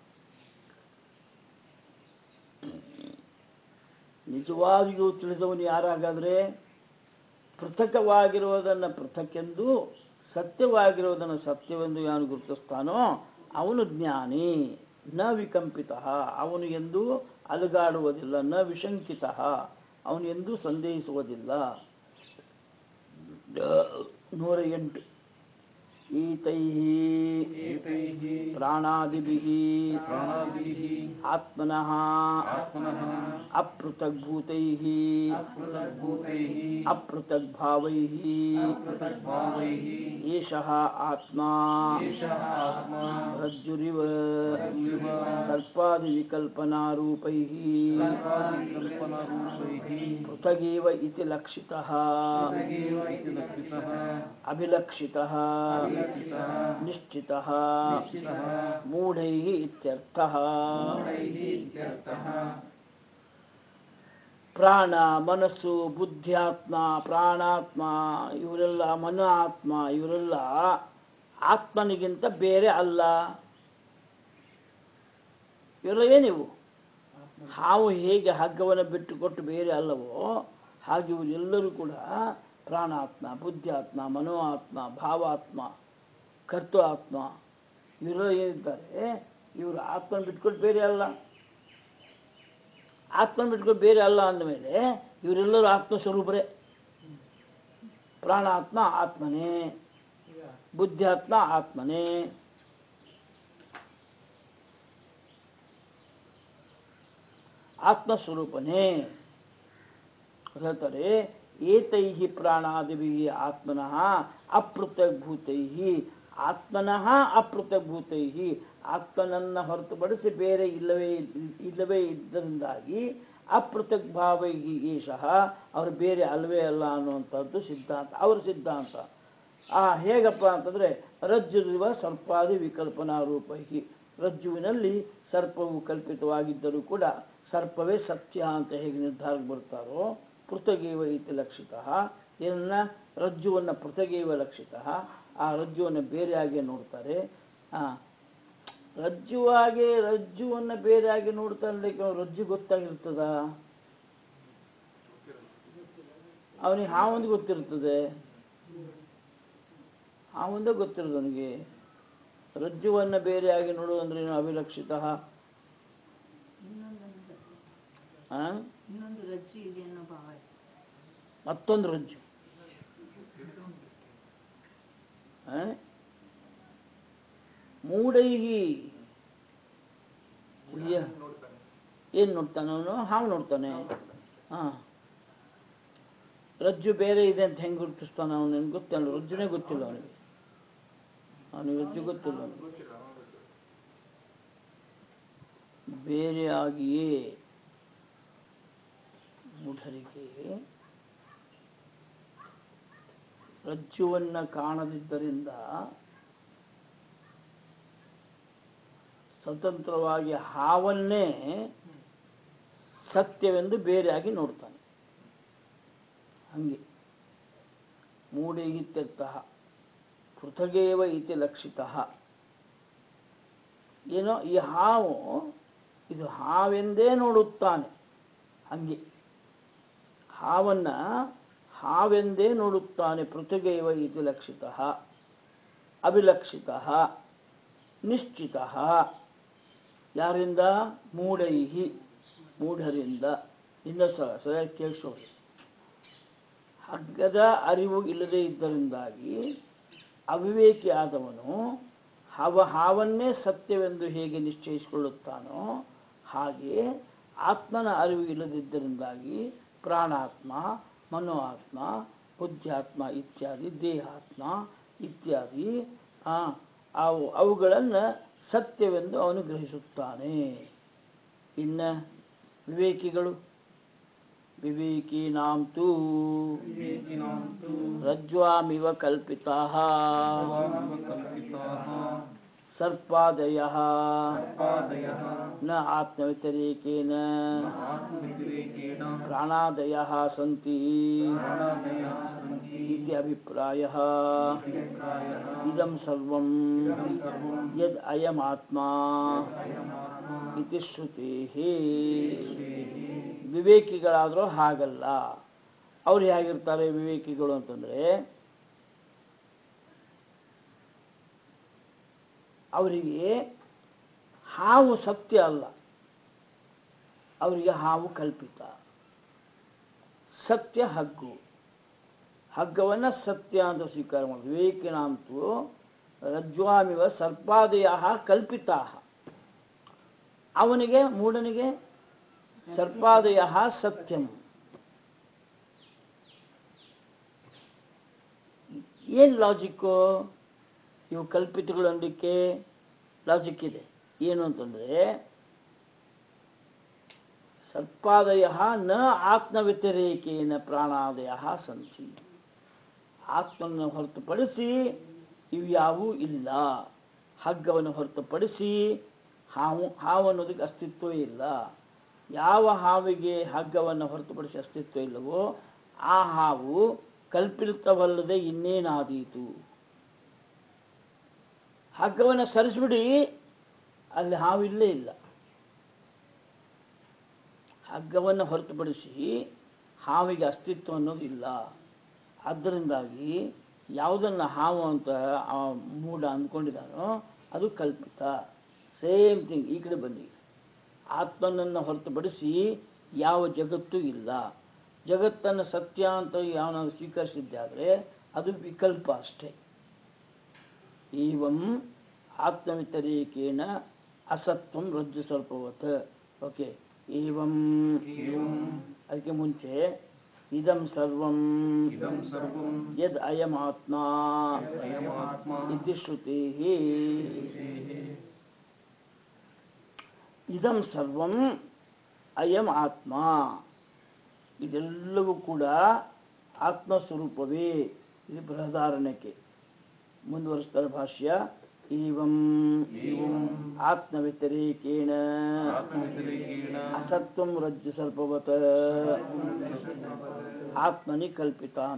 ನಿಜವಾಗಿಯೂ ತಿಳಿದವನು ಯಾರಾಗಾದ್ರೆ ಪೃಥಕವಾಗಿರುವುದನ್ನು ಪೃಥಕ್ಕೆಂದು ಸತ್ಯವಾಗಿರುವುದನ್ನು ಸತ್ಯವೆಂದು ಯಾನು ಗುರುತಿಸ್ತಾನೋ ಅವನು ಜ್ಞಾನಿ ನ ವಿಕಂಪಿತ ಅವನು ಎಂದು ಅಲುಗಾಡುವುದಿಲ್ಲ ನ ವಿಶಂಕಿತ ಅವನು ಎಂದೂ ಸಂದೇಹಿಸುವುದಿಲ್ಲ ನೂರ ಎಂಟು ಈತೈ ಏತೈಃ ಪ್ರಾಣಾದಿಭಿ ಪ್ರಾಣಾದಿಭಿः ಆತ್ಮನಃ ಆತ್ಮನಃ ಅಪೃಥಗ್ಭೂತೈಃ अपृथग्भूतैः ಅಪೃಥಗ್ಭಾವೈಃ अपृथग्भावैः ಏಷಃ ಆತ್ಮಾ एषः आत्मा ರಜ್ಜುರಿವ रज्जुः ಸರ್ಪಾದಿವಿಕಲ್ಪನಾರೂಪೈः सर्वादिकल्पनारूपैः ಪೃಥಗೇವ ಇತಿ ಲಕ್ಷಿತಃ पृथगेव इति लक्षितः ಅಭಿಲಕ್ಷಿತಃ अभिलक्षितः ನಿಶ್ಚಿತಃ निश्चितः ಮೂಢೈः ಇತ್ಯರ್ಥಃ मूढैः इत्यर्थः ಪ್ರಾಣ ಮನಸ್ಸು ಬುದ್ಧ್ಯಾತ್ಮ ಪ್ರಾಣಾತ್ಮ ಇವರೆಲ್ಲ ಮನ ಆತ್ಮ ಇವರೆಲ್ಲ ಆತ್ಮನಿಗಿಂತ ಬೇರೆ ಅಲ್ಲ ಇವರೆಲ್ಲ ಏನಿವು ಹಾವು ಹೇಗೆ ಹಗ್ಗವನ್ನು ಬಿಟ್ಟುಕೊಟ್ಟು ಬೇರೆ ಅಲ್ಲವೋ ಹಾಗೆ ಇವರೆಲ್ಲರೂ ಕೂಡ ಪ್ರಾಣಾತ್ಮ ಬುದ್ಧ್ಯಾತ್ಮ ಮನೋ ಆತ್ಮ ಭಾವಾತ್ಮ ಕರ್ತು ಆತ್ಮ ಇವರೆಲ್ಲ ಏನಿದ್ದಾರೆ ಇವರು ಆತ್ಮನ ಬಿಟ್ಕೊಟ್ಟು ಬೇರೆ ಅಲ್ಲ ಆತ್ಮನ ಬಿಟ್ಕೊಂಡು ಬೇರೆ ಅಲ್ಲ ಅಂದಮೇಲೆ ಇವರೆಲ್ಲರೂ ಆತ್ಮ ಸ್ವರೂಪರೇ ಪ್ರಾಣಾತ್ಮ ಆತ್ಮನೇ ಬುದ್ಧ್ಯಾತ್ಮ ಆತ್ಮನೇ ಆತ್ಮ ಸ್ವರೂಪನೇ ಹೇಳ್ತಾರೆ ಏತೈ ಪ್ರಾಣಾದಿಭಿ ಆತ್ಮನಃ ಅಪೃಥಗ್ಭೂತೈ ಆತ್ಮನಃ ಅಪೃಥಗ್ಭೂತೈ ಆತ್ಮನನ್ನ ಹೊರತುಪಡಿಸಿ ಬೇರೆ ಇಲ್ಲವೇ ಇಲ್ಲವೇ ಇದ್ದರಿಂದಾಗಿ ಅಪೃಥಕ್ ಭಾವೈ ಏಷಃ ಅವರು ಬೇರೆ ಅಲ್ವೇ ಅಲ್ಲ ಅನ್ನುವಂಥದ್ದು ಸಿದ್ಧಾಂತ ಅವರ ಸಿದ್ಧಾಂತ ಆ ಹೇಗಪ್ಪ ಅಂತಂದ್ರೆ ರಜ್ಜುರುವ ಸರ್ಪಾದಿ ವಿಕಲ್ಪನಾ ರೂಪೈ ರಜ್ಜುವಿನಲ್ಲಿ ಸರ್ಪವು ಕಲ್ಪಿತವಾಗಿದ್ದರೂ ಕೂಡ ಸರ್ಪವೇ ಸತ್ಯ ಅಂತ ಹೇಗೆ ನಿರ್ಧಾರಕ್ಕೆ ಬರ್ತಾರೋ ಪೃಥಗೇವ ಇತಿ ಲಕ್ಷಿತ ಏನನ್ನ ರಜ್ಜುವನ್ನು ಪೃಥಗೇವ ಲಕ್ಷಿತ ಆ ರಜ್ಜುವನ್ನು ಬೇರೆಯಾಗಿ ನೋಡ್ತಾರೆ ಆ ರಜ್ಜುವಾಗಿ ರಜ್ಜುವನ್ನು ಬೇರೆಯಾಗಿ ನೋಡ್ತಾ ಇರ್ಲಿಕ್ಕೆ ಅವ್ನು ರಜ್ಜು ಗೊತ್ತಾಗಿರ್ತದ ಅವನಿಗೆ ಹಾವೊಂದು ಗೊತ್ತಿರ್ತದೆ ಹಾವೊಂದೇ ಗೊತ್ತಿರೋದು ಅವನಿಗೆ ರಜ್ಜುವನ್ನು ಬೇರೆಯಾಗಿ ನೋಡುವಂದ್ರೆ ಏನು ಅವಿಲಕ್ಷಿತ ಆ? ಇನ್ನೊಂದು ರಜ್ಜು ಇದೆ ಅನ್ನೋ ಭಾವ ಇದೆ. ಮತ್ತೊಂದು ರಜ್ಜು ಆ? ಮೂಡೈಗಿ ಯ- ಏನ್ ನೋಡ್ತಾನೆ ಅವನು ಹಾವು ನೋಡ್ತಾನೆ ಹಾ ರಜ್ಜು ಬೇರೆ ಇದೆ ಅಂತ ಹೆಂಗ್ ಗುರುತಿಸ್ತಾನೆ ಅವನಿಗೆ ಗೊತ್ತಿಲ್ಲ ರಜ್ಜುನೇ ಗೊತ್ತಿಲ್ಲ ಅವನಿಗೆ ಅವನಿಗೆ ರಜ್ಜು ಗೊತ್ತಿಲ್ಲ ಅವನಿಗೆ. ಬೇರೆಯಾಗಿಯೇ ಮೂಢರಿಗೆ ರಜ್ಜುವನ್ನ ಕಾಣದಿದ್ದರಿಂದ ಸ್ವತಂತ್ರವಾಗಿ ಹಾವನ್ನೇ ಸತ್ಯವೆಂದು ಬೇರೆಯಾಗಿ ನೋಡ್ತಾನೆ ಹಂಗೆ ಮೂಢಿಗಿತ್ಯರ್ಥಃ ಪೃಥಗೇವ ಇತಿ ಲಕ್ಷಿತಃ ಏನೋ ಈ ಹಾವು ಇದು ಹಾವೆಂದೇ ನೋಡುತ್ತಾನೆ ಹಂಗೆ ಹಾವನ್ನ ಹಾವೆಂದೇ ನೋಡುತ್ತಾನೆ ಪೃಥಗೇವ ಇತಿ ಲಕ್ಷಿತ ಅಭಿಲಕ್ಷಿತ ನಿಶ್ಚಿತ ಯಾರಿಂದ ಮೂಢೈಹಿ ಮೂಢರಿಂದ ಇನ್ನ ಸ- ಸರಿಯಾಗಿ ಕೇಳಿಸೋದು ಹಗ್ಗದ ಅರಿವು ಇಲ್ಲದೆ ಇದ್ದರಿಂದಾಗಿ ಅವಿವೇಕಿ ಆದವನು ಹಾವ ಹಾವನ್ನೇ ಸತ್ಯವೆಂದು ಹೇಗೆ ನಿಶ್ಚಯಿಸಿಕೊಳ್ಳುತ್ತಾನೋ ಹಾಗೆ ಆತ್ಮನ ಅರಿವು ಇಲ್ಲದಿದ್ದರಿಂದಾಗಿ ಪ್ರಾಣಾತ್ಮ ಮನೋ ಆತ್ಮ ಬುದ್ಧ್ಯಾತ್ಮ ಇತ್ಯಾದಿ ದೇಹಾತ್ಮ ಇತ್ಯಾದಿ ಆ, ಅವು ಅವುಗಳನ್ನು ಸತ್ಯವೆಂದು ಅವನು ಗ್ರಹಿಸುತ್ತಾನೆ ಇನ್ನ ವಿವೇಕಿಗಳು ವಿವೇಕೀನಾಂ ತೂ विवेकिनां तु ರಜ್ವಾಮಿವ ಕಲ್ಪಿತಾ कल्पिताः ಸರ್ಪಾದಯ सर्पादयः ನ ಆತ್ಮವ್ಯತಿರೇಕೇನ आत्मव्यतिरेकेण ಪ್ರಾಣಾದಯ ಸಂತಿ प्राणादयः सन्ति इति ಅಭಿಪ್ರಾಯ अभिप्रायः ಇದಂ ಸರ್ವಂ इदं सर्वं ಯದ್ ಅಯಮಾತ್ಮ अयमात्मा ಇತಿ ಶ್ರುತಿ श्रुतेः ವಿವೇಕಿಗಳಾದರೂ ಹಾಗಲ್ಲ ಅವ್ರು ಹೇಗಿರ್ತಾರೆ ವಿವೇಕಿಗಳು ಅಂತಂದ್ರೆ ಅವರಿಗೆ ಹಾವು ಸತ್ಯ ಅಲ್ಲ ಅವರಿಗೆ ಹಾವು ಕಲ್ಪಿತ ಸತ್ಯ ಹಗ್ಗು ಹಗ್ಗವನ್ನ ಸತ್ಯ ಅಂತ ಸ್ವೀಕಾರ ಮಾಡಿ ವಿವೇಕಿನಾಂತೂ ರಜ್ವಾಮಿವ ಸರ್ಪಾದಯ ಕಲ್ಪಿತಾ ಅವನಿಗೆ ಮೂಢನಿಗೆ ಸರ್ಪಾದಯ ಸತ್ಯಂ ಏನ್ ಲಾಜಿಕ್ಕು ಇವು ಕಲ್ಪಿತಗಳು ಅನ್ಲಿಕ್ಕೆ ಲಾಜಿಕ್ ಇದೆ ಏನು ಅಂತಂದ್ರೆ ಸರ್ಪಾದಯ ನ ಆತ್ಮ ವ್ಯತಿರೇಕೇನ ಪ್ರಾಣಾದಯ ಸಂತಿ ಆತ್ಮನ ಹೊರತುಪಡಿಸಿ ಇವ್ಯಾವೂ ಇಲ್ಲ ಹಗ್ಗವನ್ನು ಹೊರತುಪಡಿಸಿ ಹಾವು ಹಾವು ಅನ್ನೋದಕ್ಕೆ ಅಸ್ತಿತ್ವ ಇಲ್ಲ ಯಾವ ಹಾವಿಗೆ ಹಗ್ಗವನ್ನು ಹೊರತುಪಡಿಸಿ ಅಸ್ತಿತ್ವ ಇಲ್ಲವೋ ಆ ಹಾವು ಕಲ್ಪಿತವಲ್ಲದೆ ಇನ್ನೇನಾದೀತು ಹಗ್ಗವನ್ನು ಸರಿಸ್ಬಿಡಿ ಅಲ್ಲಿ ಹಾವು ಇಲ್ಲೇ ಇಲ್ಲ ಹಗ್ಗವನ್ನು ಹೊರತುಪಡಿಸಿ ಹಾವಿಗೆ ಅಸ್ತಿತ್ವ ಅನ್ನೋದು ಇಲ್ಲ ಆದ್ದರಿಂದಾಗಿ ಯಾವುದನ್ನು ಹಾವು ಅಂತ ಆ ಮೂಢ ಅಂದ್ಕೊಂಡಿದ್ದಾನೋ ಅದು ಕಲ್ಪಿತ ಸೇಮ್ ಥಿಂಗ್ ಈ ಕಡೆ ಬನ್ನಿ ಆತ್ಮನನ್ನು ಹೊರತುಪಡಿಸಿ ಯಾವ ಜಗತ್ತು ಇಲ್ಲ ಜಗತ್ತನ್ನು ಸತ್ಯ ಅಂತ ಯಾವನಾದ್ರು ಸ್ವೀಕರಿಸಿದ್ದಾದ್ರೆ ಅದು ವಿಕಲ್ಪ ಅಷ್ಟೇ ಏವಂ ಆತ್ಮವಿತರೇಕೇನ ಅಸತ್ವಂ ರಜ್ಜು ಸ್ವಲ್ಪವತ್ ಓಕೆ ಏವಂ ಅದಕ್ಕೆ ಮುಂಚೆ ಇದಂ ಸರ್ವಂ ಇದಂ ಸರ್ವಂ ಯದ್ ಅಯಂ ಆತ್ಮ ಅಯಮಾತ್ಮ ಇತಿ ಶ್ರುತಿ ಇದಂ ಸರ್ವಂ ಅಯಂ ಆತ್ಮ ಇದೆಲ್ಲವೂ ಕೂಡ ಆತ್ಮಸ್ವರೂಪವೇ ಇದು ಬೃಹದಾರಣ್ಯಕ್ಕೆ ಮುಂದುವರಿಸ್ತಾರೆ ಭಾಷ್ಯ ಏವಂ ಏವಂ ಆತ್ಮವ್ಯತಿರೇಕೇಣ ಆತ್ಮವ್ಯತಿರೇಕೇಣ ಅಸತ್ವಂ ರಜ್ಜು ಸ್ವಲ್ಪವತ್ ಆತ್ಮನಿ ಕಲ್ಪಿತಾನ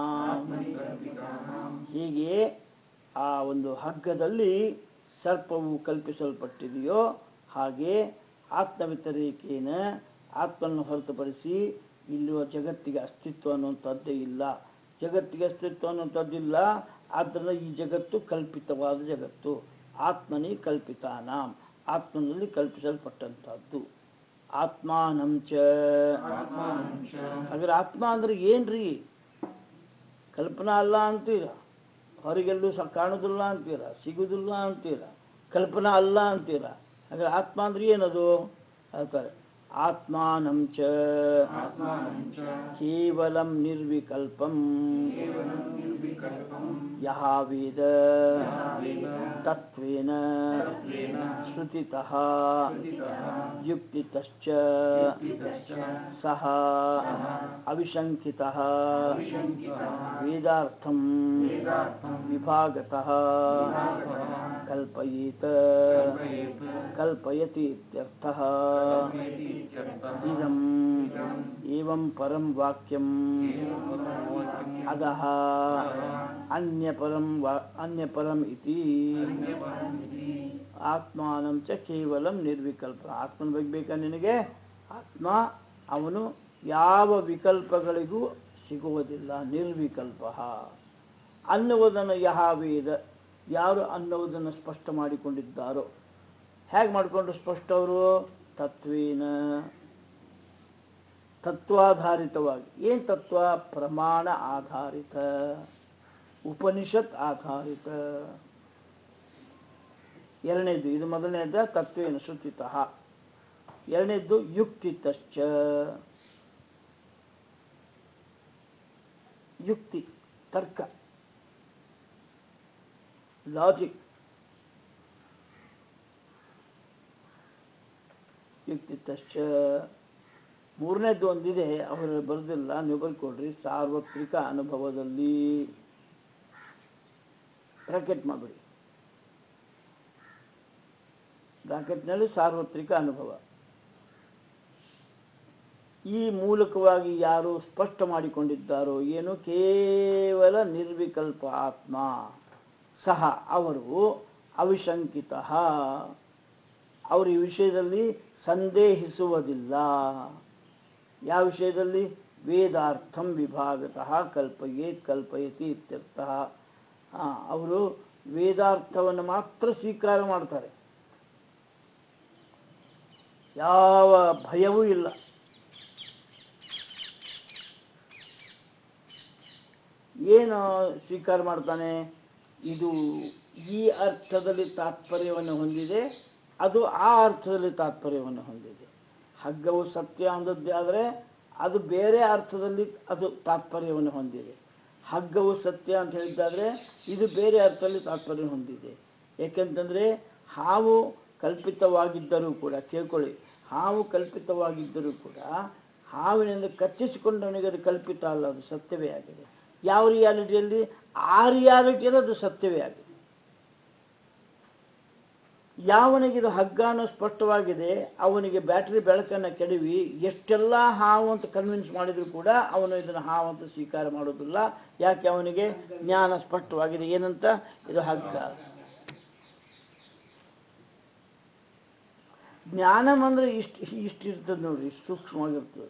ಹೀಗೆ ಆ ಒಂದು ಹಗ್ಗದಲ್ಲಿ ಸರ್ಪವು ಕಲ್ಪಿಸಲ್ಪಟ್ಟಿದೆಯೋ ಹಾಗೆ ಆತ್ಮವ್ಯತಿರೇಕೇನ ಆತ್ಮನ್ನು ಹೊರತುಪಡಿಸಿ ಇಲ್ಲಿರುವ ಜಗತ್ತಿಗೆ ಅಸ್ತಿತ್ವ ಅನ್ನುವಂಥದ್ದೇ ಇಲ್ಲ ಜಗತ್ತಿಗೆ ಅಸ್ತಿತ್ವ ಅನ್ನುವಂಥದ್ದಿಲ್ಲ ಆದ್ದರಿಂದ ಈ ಜಗತ್ತು ಕಲ್ಪಿತವಾದ ಜಗತ್ತು ಆತ್ಮನಿ ಕಲ್ಪಿತಾನಾಂ ಆತ್ಮನಲ್ಲಿ ಕಲ್ಪಿಸಲ್ಪಟ್ಟಂತಹದ್ದು ಆತ್ಮಾನಂಚ ಆತ್ಮಾನಂಚ ಹಾಗಾದ್ರೆ ಆತ್ಮ ಅಂದ್ರೆ ಏನ್ರಿ ಕಲ್ಪನಾ ಅಲ್ಲ ಅಂತೀರ ಹೊರಗೆಲ್ಲೂ ಸ ಕಾಣುದಿಲ್ಲ ಅಂತೀರ ಸಿಗುದಿಲ್ಲ ಅಂತೀರ ಕಲ್ಪನಾ ಅಲ್ಲ ಅಂತೀರ ಹಾಗಾದ್ರೆ ಆತ್ಮ ಅಂದ್ರೆ ಏನದು ಹೇಳ್ತಾರೆ ಆತ್ಮಾನಂಚ ಆತ್ಮಾನಂಚ ಕೇವಲಂ ನಿರ್ವಿಕಲ್ಪಂ ಕೇವಲಂ ನಿರ್ವಿಕಲ್ಪಂ ಯಹ ವೇದ ವೇದ ತತ್ವೇನ ತತ್ವೇನ ಶ್ರುತಿತಃ ಶ್ರುತಿತಃ ಯುಕ್ತಿತಶ್ಚ ಯುಕ್ತಿತಶ್ಚ ಸಹ ಅವಿಶಂಕಿತಃ ಅವಿಶಂಕಿತಃ ವೇದಾರ್ಥಂ ವೇದಾರ್ಥಂ ವಿಭಾಗತಃ ವಿಭಾಗತಃ ಕಲ್ಪಯೇತ ಕಲ್ಪಯೇತ್ ಕಲ್ಪಯತಿ ಇತ್ಯರ್ಥಃ ಕಲ್ಪಯತಿ ಇತ್ಯರ್ಥಃ ಇದಂ ಏವಂ ಪರಂ ವಾಕ್ಯಂ ಏವಂ ಪರಂ ವಾಕ್ಯಂ ಅಧಃ ಅನ್ಯಪರಂ ವಾ ಅನ್ಯಪರಂ ಇತಿ ಅನ್ಯಪರಂ ಇತಿ ಆತ್ಮಾನಂ ಚ ಕೇವಲಂ ನಿರ್ವಿಕಲ್ಪ ಆತ್ಮನ ಬಗ್ಗೆ ಬೇಕಾ ನಿನಗೆ ಆತ್ಮ ಅವನು ಯಾವ ವಿಕಲ್ಪಗಳಿಗೂ ಸಿಗುವುದಿಲ್ಲ ನಿರ್ವಿಕಲ್ಪ ಅನ್ನುವುದನ್ನು ಯಹ ವೇದ ಯಾರು ಅನ್ನುವುದನ್ನು ಸ್ಪಷ್ಟ ಮಾಡಿಕೊಂಡಿದ್ದಾರೋ ಹೇಗೆ ಮಾಡಿಕೊಂಡ್ರು ಸ್ಪಷ್ಟ ಅವರು ತತ್ವೇನ ತತ್ವಾಧಾರಿತವಾಗಿ ಏನು ತತ್ವ ಪ್ರಮಾಣ ಆಧಾರಿತ ಉಪನಿಷತ್ ಆಧಾರಿತ ಎರಡನೇದು ಇದು ಮೊದಲನೇದ ತತ್ವೇನ ಶ್ರುತಿತಃ ಎರಡನೇದ್ದು ಯುಕ್ತಿತಶ್ಚ ಯುಕ್ತಿ ತರ್ಕ ಲಾಜಿಕ್ ಯುಕ್ತಿತಶ್ಚ ಮೂರನೇದು ಒಂದಿದೆ ಅವರು ಬರೆದಿಲ್ಲ ನೀವು ಬರ್ಕೊಡ್ರಿ ಸಾರ್ವತ್ರಿಕ ಅನುಭವದಲ್ಲಿ ಬ್ರಾಕೆಟ್ ಮಾಡಬೇಡಿ ಬ್ರಾಕೆಟ್ನಲ್ಲಿ ಸಾರ್ವತ್ರಿಕ ಅನುಭವ ಈ ಮೂಲಕವಾಗಿ ಯಾರು ಸ್ಪಷ್ಟ ಮಾಡಿಕೊಂಡಿದ್ದಾರೋ ಏನು ಕೇವಲ ನಿರ್ವಿಕಲ್ಪ ಆತ್ಮ ಸಹ ಅವರು ಅವಿಶಂಕಿತ ಅವರು ಈ ವಿಷಯದಲ್ಲಿ ಸಂದೇಹಿಸುವುದಿಲ್ಲ ಯಾವ ವಿಷಯದಲ್ಲಿ ವೇದಾರ್ಥಂ ವಿಭಾಗತಃ ಕಲ್ಪಯೇತ್ ಕಲ್ಪಯತಿ ಇತ್ಯರ್ಥಃ ಆ, ಅವರು ವೇದಾರ್ಥವನ್ನು ಮಾತ್ರ ಸ್ವೀಕಾರ ಮಾಡ್ತಾರೆ ಯಾವ ಭಯವೂ ಇಲ್ಲ ಏನು ಸ್ವೀಕಾರ ಮಾಡ್ತಾನೆ ಇದು ಈ ಅರ್ಥದಲ್ಲಿ ತಾತ್ಪರ್ಯವನ್ನು ಹೊಂದಿದೆ ಅದು ಆ ಅರ್ಥದಲ್ಲಿ ತಾತ್ಪರ್ಯವನ್ನು ಹೊಂದಿದೆ ಹಗ್ಗವು ಸತ್ಯ ಅಂದದ್ದೇ ಆದರೆ ಅದು ಬೇರೆ ಅರ್ಥದಲ್ಲಿ ಅದು ತಾತ್ಪರ್ಯವನ್ನು ಹೊಂದಿದೆ ಹಗ್ಗವು ಸತ್ಯ ಅಂತ ಹೇಳಿದ್ದಾದ್ರೆ ಇದು ಬೇರೆ ಅರ್ಥದಲ್ಲಿ ತಾತ್ಪರ್ಯ ಹೊಂದಿದೆ ಏಕೆಂತಂದ್ರೆ ಹಾವು ಕಲ್ಪಿತವಾಗಿದ್ದರೂ ಕೂಡ ಕೇಳ್ಕೊಳ್ಳಿ ಹಾವು ಕಲ್ಪಿತವಾಗಿದ್ದರೂ ಕೂಡ ಹಾವಿನಿಂದ ಕಚ್ಚಿಸಿಕೊಂಡವನಿಗೆ ಅದು ಕಲ್ಪಿತ ಅಲ್ಲ ಅದು ಸತ್ಯವೇ ಆಗಿದೆ ಯಾವ ರಿಯಾಲಿಟಿಯಲ್ಲಿ ಆ ರಿಯಾಲಿಟಿಯಲ್ಲಿ ಅದು ಸತ್ಯವೇ ಆಗಿದೆ ಯಾವನಿಗೆ ಇದು ಹಗ್ಗ ಅನ್ನೋ ಸ್ಪಷ್ಟವಾಗಿದೆ ಅವನಿಗೆ ಬ್ಯಾಟರಿ ಬೆಳಕನ್ನು ಕೆಡವಿ ಎಷ್ಟೆಲ್ಲ ಹಾವು ಅಂತ ಕನ್ವಿನ್ಸ್ ಮಾಡಿದ್ರು ಕೂಡ ಅವನು ಇದನ್ನು ಹಾವು ಅಂತ ಸ್ವೀಕಾರ ಮಾಡೋದಿಲ್ಲ ಯಾಕೆ ಅವನಿಗೆ ಜ್ಞಾನ ಸ್ಪಷ್ಟವಾಗಿದೆ ಏನಂತ ಇದು ಹಗ್ಗ ಜ್ಞಾನಂ ಅಂದ್ರೆ ಇಷ್ಟು ಇಷ್ಟು ಇರ್ತದೆ ನೋಡಿ ಇಷ್ಟು ಸೂಕ್ಷ್ಮವಾಗಿರ್ತದೆ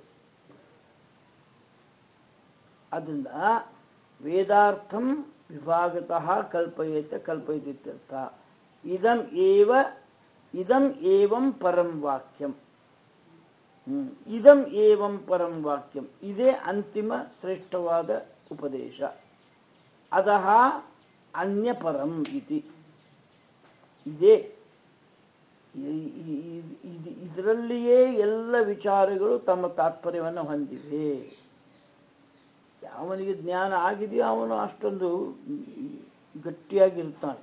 ಅದರಿಂದ ವೇದಾರ್ಥಂ ವಿಭಾಗತಃ ಕಲ್ಪಯೇತ ಕಲ್ಪಯತಿತ್ಯರ್ಥ ಇದಂ ಏವ ಇದಂ ಏವಂ ಪರಂ ವಾಕ್ಯಂ ಹ್ಮ್. ಇದಂ ಏವಂ ಪರಂ ವಾಕ್ಯಂ ಇದೇ ಅಂತಿಮ ಶ್ರೇಷ್ಠವಾದ ಉಪದೇಶ ಅದಹ ಅನ್ಯಪರಂ ಇತಿ ಇದೇ ಈ- ಈ- ಈ- ಇದು- ಇದರಲ್ಲಿಯೇ ಎಲ್ಲ ವಿಚಾರಗಳು ತಮ್ಮ ತಾತ್ಪರ್ಯವನ್ನು ಹೊಂದಿವೆ ಯಾವನಿಗೆ ಜ್ಞಾನ ಆಗಿದೆಯೋ ಅವನು ಅಷ್ಟೊಂದು ಗಟ್ಟಿಯಾಗಿರ್ತಾನೆ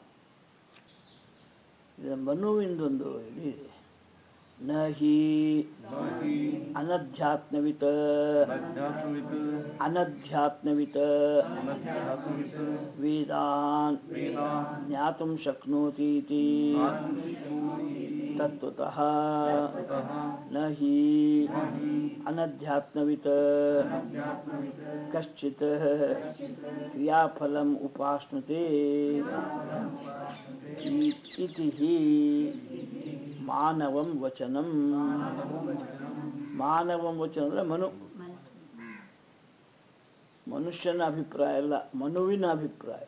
ಇದು ಮನುವಿಂದೊಂದು ಇದಿದೆ ನಹಿ ನಾಹಿ ಅನಧ್ಯಾತ್ಮವಿತ ಅಧ್ಯಾತ್ಮವಿತ್ ಅನಧ್ಯಾತ್ಮವಿತ ಅನಧ್ಯಾತ್ಮವಿತ್ ವೇದಾನ್ ವೇದಾನ್ ಜ್ಞಾತುಂ ಶಕ್ನೋತಿ ಇತಿ ಆತ್ಮಶಕ್ನೋತಿ ತತ್ವತಃ ತತಃ ನಹಿ ನಾಹಿ ಅನಧ್ಯಾತ್ಮವಿತ ಅಧ್ಯಾತ್ಮವಿತ್ ಕಶ್ಚಿತ್ ಕ್ರಿಯಾಫಲಂ ಉಪಾಶ್ನುತೆ ಇ- ಇತಿ ಹಿ ಮಾನವಂ ವಚನಂ ಮಾನವಂ ವಚನ ಅಂದ್ರೆ ಮನು ಮನಸ್ಸು ಮನುಷ್ಯನ ಅಭಿಪ್ರಾಯ ಅಲ್ಲ ಮನುವಿನ ಅಭಿಪ್ರಾಯ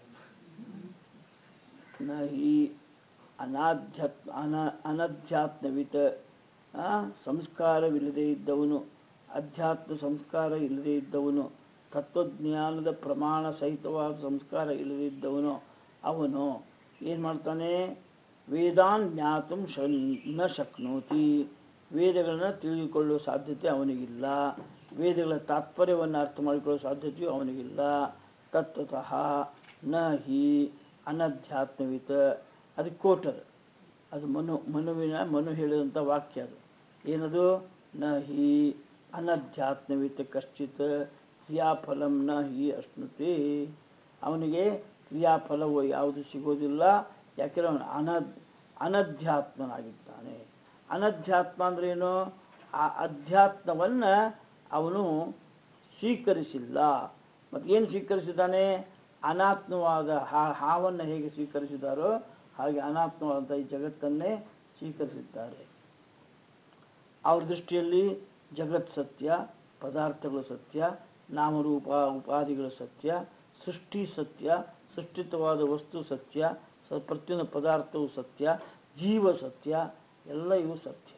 ನ ಹಿ ಅನಾಧ್ಯಾತ್ಮ ಅನ ಅನಧ್ಯಾತ್ಮವಿತ ಆ, ಸಂಸ್ಕಾರವಿಲ್ಲದೆ ಇದ್ದವನು ಅಧ್ಯಾತ್ಮ ಸಂಸ್ಕಾರ ಇಲ್ಲದೆ ಇದ್ದವನು ತತ್ವಜ್ಞಾನದ ಪ್ರಮಾಣ ಸಹಿತವಾದ ಸಂಸ್ಕಾರ ಇಲ್ಲದೆ ಇದ್ದವನು ಅವನು ಏನು ಮಾಡ್ತಾನೆ ವೇದಾನ್ ಜ್ಞಾತುಂ ಶ ನ ಶಕ್ನೋತಿ ವೇದಗಳನ್ನ ತಿಳಿದುಕೊಳ್ಳುವ ಸಾಧ್ಯತೆ ಅವನಿಗಿಲ್ಲ ವೇದಗಳ ತಾತ್ಪರ್ಯವನ್ನು ಅರ್ಥ ಮಾಡಿಕೊಳ್ಳುವ ಸಾಧ್ಯತೆಯು ಅವನಿಗಿಲ್ಲ ತತ್ವತಃ ನ ಹಿ ಅನಧ್ಯಾತ್ಮವಿತ ಅದು ಕೋಟರ್ ಅದು ಮನು ಮನುವಿನ ಮನು ಹೇಳಿದಂಥ ವಾಕ್ಯ ಅದು ಏನದು ನ ಹಿ ಅನಧ್ಯಾತ್ಮವಿತ ಕಶ್ಚಿತ್ ಕ್ರಿಯಾಫಲಂ ನ ಹಿ ಅಶ್ನುತೆ ಅವನಿಗೆ ಕ್ರಿಯಾಫಲವು ಯಾವುದು ಸಿಗೋದಿಲ್ಲ ಯಾಕೆಂದ್ರೆ ಅವನು ಅನದ್ ಅನಧ್ಯಾತ್ಮನಾಗಿದ್ದಾನೆ ಅನಧ್ಯಾತ್ಮ ಅಂದ್ರೆ ಏನು ಆ ಅಧ್ಯಾತ್ಮವನ್ನ ಅವನು ಸ್ವೀಕರಿಸಿಲ್ಲ ಮತ್ತೆ ಏನು ಸ್ವೀಕರಿಸಿದ್ದಾನೆ ಅನಾತ್ಮವಾದ ಹಾ- ಹಾವನ್ನು ಹೇಗೆ ಸ್ವೀಕರಿಸಿದಾರೋ ಹಾಗೆ ಅನಾತ್ಮವಾದ ಈ ಜಗತ್ತನ್ನೇ ಸ್ವೀಕರಿಸಿದ್ದಾರೆ ಅವ್ರ ದೃಷ್ಟಿಯಲ್ಲಿ ಜಗತ್ ಸತ್ಯ ಪದಾರ್ಥಗಳು ಸತ್ಯ ನಾಮರೂಪ ಉಪಾಧಿಗಳು ಸತ್ಯ ಸೃಷ್ಟಿ ಸತ್ಯ ಸೃಷ್ಟಿತವಾದ ವಸ್ತು ಸತ್ಯ ಸ- ಪ್ರತಿಯೊಂದು ಪದಾರ್ಥವು ಸತ್ಯ ಜೀವ ಸತ್ಯ ಎಲ್ಲ ಇವು ಸತ್ಯ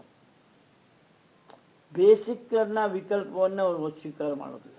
ಬೇಸಿಕ್ ಅನ್ನ ವಿಕಲ್ಪವನ್ನ ಅವರು ಸ್ವೀಕಾರ ಮಾಡೋದಿಲ್ಲ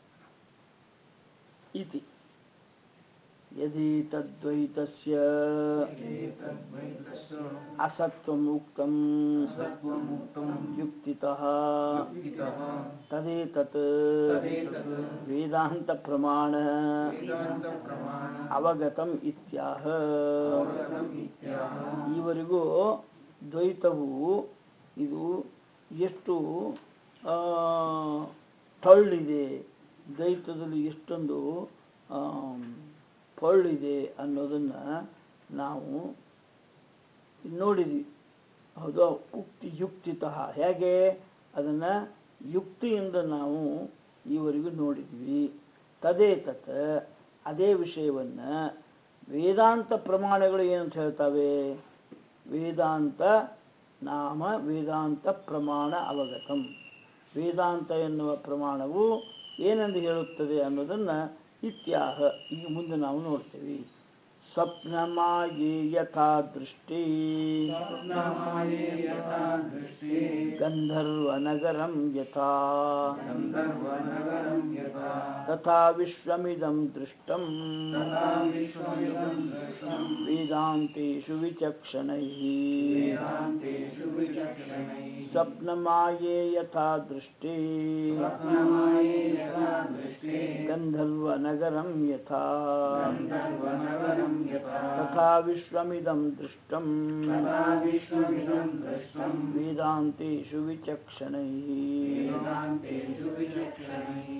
ಇತಿ ಯದಿ ತದ್ವೈತಸ್ಯ ಏತದ್ವೈತಸ್ಯ ಅಸತ್ವಂ ಉಕ್ತಂ ಸತ್ವಮುಕ್ತಂ ಯುಕ್ತಿತಃ ಯುಕ್ತಿತಃ ತದೇತತ್ ತದೇತತ್ ವೇದಾಂತ ಪ್ರಮಾಣ ವೇದಾಂತ ಪ್ರಮಾಣ ಅವಗತಂ ಇತ್ಯಾಹ ಅವಗತಂ ಇತ್ಯಾಹ ಈವರೆಗೂ ದ್ವೈತವು ಇದು ಎಷ್ಟು ಆ, ಟೊಳ್ಳಿದೆ ದ್ವೈತದಲ್ಲಿ ಎಷ್ಟೊಂದು ಆಮ್, ಪೊಳ್ಳಿದೆ ಅನ್ನೋದನ್ನು ನಾವು ನೋಡಿದ್ವಿ ಹೌದು ಉಕ್ತಿ ಯುಕ್ತಿತಃ ಹೇಗೆ ಅದನ್ನು ಯುಕ್ತಿಯಿಂದ ನಾವು ಈವರೆಗೂ ನೋಡಿದ್ವಿ ತದೇ ತತ್ ಅದೇ ವಿಷಯವನ್ನು ವೇದಾಂತ ಪ್ರಮಾಣಗಳು ಏನಂತ ಹೇಳ್ತವೆ ವೇದಾಂತ ನಾಮ ವೇದಾಂತ ಪ್ರಮಾಣ ಅವಗತಂ ವೇದಾಂತ ಎನ್ನುವ ಪ್ರಮಾಣವು ಏನೆಂದು ಹೇಳುತ್ತದೆ ಅನ್ನೋದನ್ನು ಇತ್ಯಾಹ ಈಗ ಮುಂದೆ ನಾವು ನೋಡ್ತೇವೆ ಸ ಸ್ವಪ್ನಮಾಯೇ ಯಥಾ ದೃಷ್ಟಿ ಸ್ವಪ್ನಮಾಯೇ ಯಥಾ ದೃಷ್ಟಿ ಗಂಧರ್ವನಗರಂ ಯಥಾ ಗಂಧರ್ವನಗರಂ ಯಥಾ ತಥಾ ವಿಶ್ವಮಿದಂ ದೃಷ್ಟಂ ತಥಾ ವಿಶ್ವಮಿದಂ ದೃಷ್ಟಂ ವೇದಾಂತೇಷು ವಿಚಕ್ಷಣೈಃ ವೇದಾಂತೇಷು ವಿಚಕ್ಷಣೈಃ ಸ್ವಪ್ನಮಾಯೇ ಯಥಾ ದೃಷ್ಟಿ ಸ್ವಪ್ನಮಾಯೇ ಯಥಾ ದೃಷ್ಟಿ ಗಂಧರ್ವನಗರಂ ಯಥಾ ಗಂಧರ್ವನಗರಂ ಯಥಾ ತಥಾ ವಿಶ್ವಮಿದಂ ದೃಷ್ಟಂ ತಥಾ ವಿಶ್ವಮಿದಂ ದೃಷ್ಟಂ ವೇದಾಂತೇಷು ವಿಚಕ್ಷಣೈಃ ವೇದಾಂತೇಷು ವಿಚಕ್ಷಣೈಃ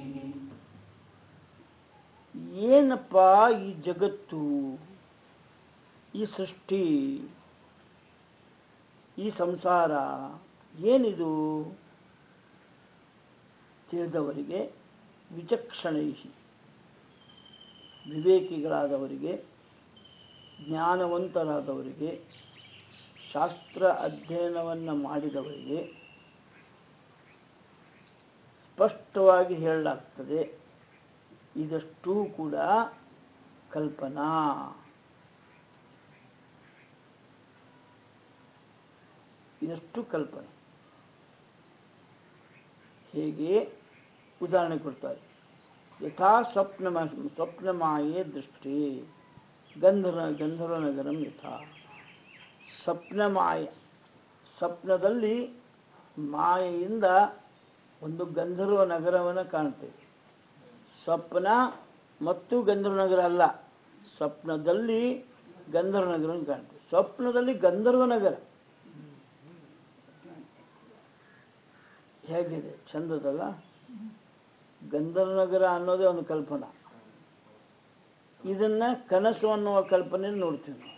ಏನಪ್ಪ ಈ ಜಗತ್ತು ಈ ಸೃಷ್ಟಿ ಈ ಸಂಸಾರ ಏನಿದು ತಿಳಿದವರಿಗೆ ವಿಚಕ್ಷಣೈ ವಿವೇಕಿಗಳಾದವರಿಗೆ ಜ್ಞಾನವಂತರಾದವರಿಗೆ ಶಾಸ್ತ್ರ ಅಧ್ಯಯನವನ್ನು ಮಾಡಿದವರಿಗೆ ಸ್ಪಷ್ಟವಾಗಿ ಹೇಳಲಾಗ್ತದೆ ಇದಷ್ಟೂ ಕೂಡ ಕಲ್ಪನಾ ಇದಷ್ಟು ಕಲ್ಪನೆ ಹೇಗೆ ಉದಾಹರಣೆ ಕೊಡ್ತಾರೆ ಯಥಾ ಸ್ವಪ್ನ ಸ್ವಪ್ನಮಾಯೇ ದೃಷ್ಟಿ ಗಂಧರ್ವ ಗಂಧರ್ವ ನಗರಂ ಯಥಾ ಸ್ವಪ್ನಮಾಯ ಸ್ವಪ್ನದಲ್ಲಿ ಮಾಯೆಯಿಂದ ಒಂದು ಗಂಧರ್ವ ನಗರವನ್ನು ಕಾಣ್ತೇವೆ ಸ್ವಪ್ನ ಮತ್ತು ಗಂಧರ್ವ ನಗರ ಅಲ್ಲ ಸ್ವಪ್ನದಲ್ಲಿ ಗಂಧರ್ವ ನಗರವನ್ನು ಕಾಣ್ತೇವೆ ಸ್ವಪ್ನದಲ್ಲಿ ಗಂಧರ್ವ ನಗರ ಹೇಗಿದೆ ಚಂದದಲ್ಲ ಗಂಧರ್ವ ನಗರ ಅನ್ನೋದೇ ಒಂದು ಕಲ್ಪನಾ ಇದನ್ನ ಕನಸು ಅನ್ನುವ ಕಲ್ಪನೆ ನೋಡ್ತೀವಿ ನಾವು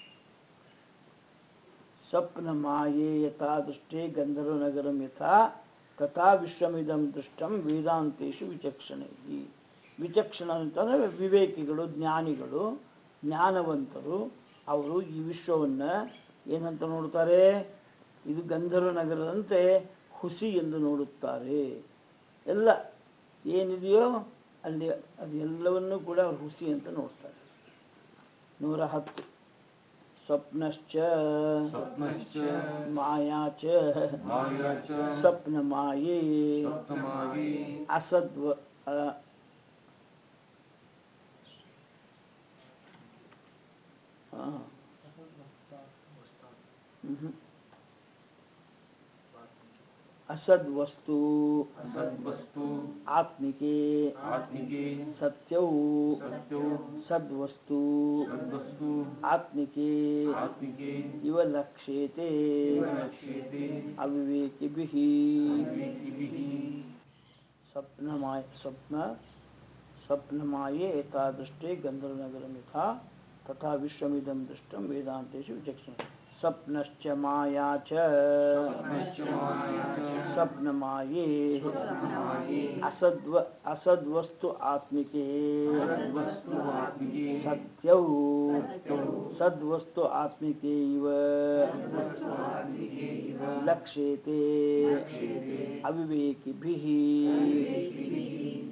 ಸ್ವಪ್ನ ಮಾಯೆ ಯಥಾ ದೃಷ್ಟಿ ಗಂಧರ್ವ ನಗರಂ ಯಥಾ ತಥಾ ವಿಶ್ವಮಿದಂ ದೃಷ್ಟಂ ವೇದಾಂತೇಶು ವಿಚಕ್ಷಣೆ ವಿಚಕ್ಷಣ ಅಂತಂದ್ರೆ ವಿವೇಕಿಗಳು ಜ್ಞಾನಿಗಳು ಜ್ಞಾನವಂತರು ಅವರು ಈ ವಿಶ್ವವನ್ನ ಏನಂತ ನೋಡ್ತಾರೆ ಇದು ಗಂಧರ್ವ ನಗರದಂತೆ ಹುಸಿ ಎಂದು ನೋಡುತ್ತಾರೆ ಎಲ್ಲ ಏನಿದೆಯೋ ಅಲ್ಲಿ ಅದು ಎಲ್ಲವನ್ನೂ ಕೂಡ ಅವ್ರು ಹುಸಿ ಅಂತ ನೋಡ್ತಾರೆ ನೂರ ಹತ್ತು ಸ್ವಪ್ನಶ್ಚ ಸ್ವಪ್ನಶ್ಚ ಮಾಯಾ ಚ ಮಾಯಾ ಚ ಸ್ವಪ್ನ ಮಾಯೇ ಸ್ವಪ್ನಮಾಯೇ ಅಸದ್ವ ಅ, ಆ. ಮ್ಹೂ. ಅಸದ್ವಸ್ತು ಅಸದ್ವಸ್ತು ಆತ್ಮಿಕೆ ಆತ್ಮಿಕೆ ಸತ್ಯವು ಸತ್ಯೋ ಸದ್ವಸ್ತು ಸದ್ವಸ್ತು ಆತ್ಮಿಕೆ ಆತ್ಮಿಕೆ ಇವ ಲಕ್ಷ್ಯತೆ ಇವ ಲಕ್ಷ್ಯತೆ ಅವಿವೇಕಿಭಿಃ ವಿವೇಕಿಭಿಃ ಸ್ವಪ್ನಮಾಯ ಸ್ವಪ್ನ ಸ್ವಪ್ನಮಾಯೇ ಏತಾದೃಷ್ಟೇ ಗಂಧರ್ವನಗರಂ ಯಥಾ ತಥಾ ವಿಶ್ವಮಿದಂ ದೃಷ್ಟಂ ವೇದಾಂತೇಷು ವಿಚಕ್ಷಣ ಸ್ವಪ್ನಶ್ಚ ಮಾಯಾ ಚ ಸ್ವಪ್ನಶ್ಚ ಮಾಯಾ ಚ ಸ್ವಪ್ನಮಾಯೇ ಸ್ವಪ್ನಮಾಯೇ ಅಸದ್ವ ಅಸದ್ವಸ್ತು ಆತ್ಮಿಕೆ ಸದ್ವಸ್ತು ಆತ್ಮಿಕೆ ಸತ್ಯವು ಸತ್ಯವು ಸದ್ವಸ್ತು ಆತ್ಮಿಕೆ ಇವ ಸದ್ವಸ್ತು ಆತ್ಮಿಕೆ ಇವ ಲಕ್ಷ್ಯತೆ ಲಕ್ಷ್ಯತೆ ಅವಿವೇಕಿಭಿಃ ಅವಿವೇಕಿಭಿಃ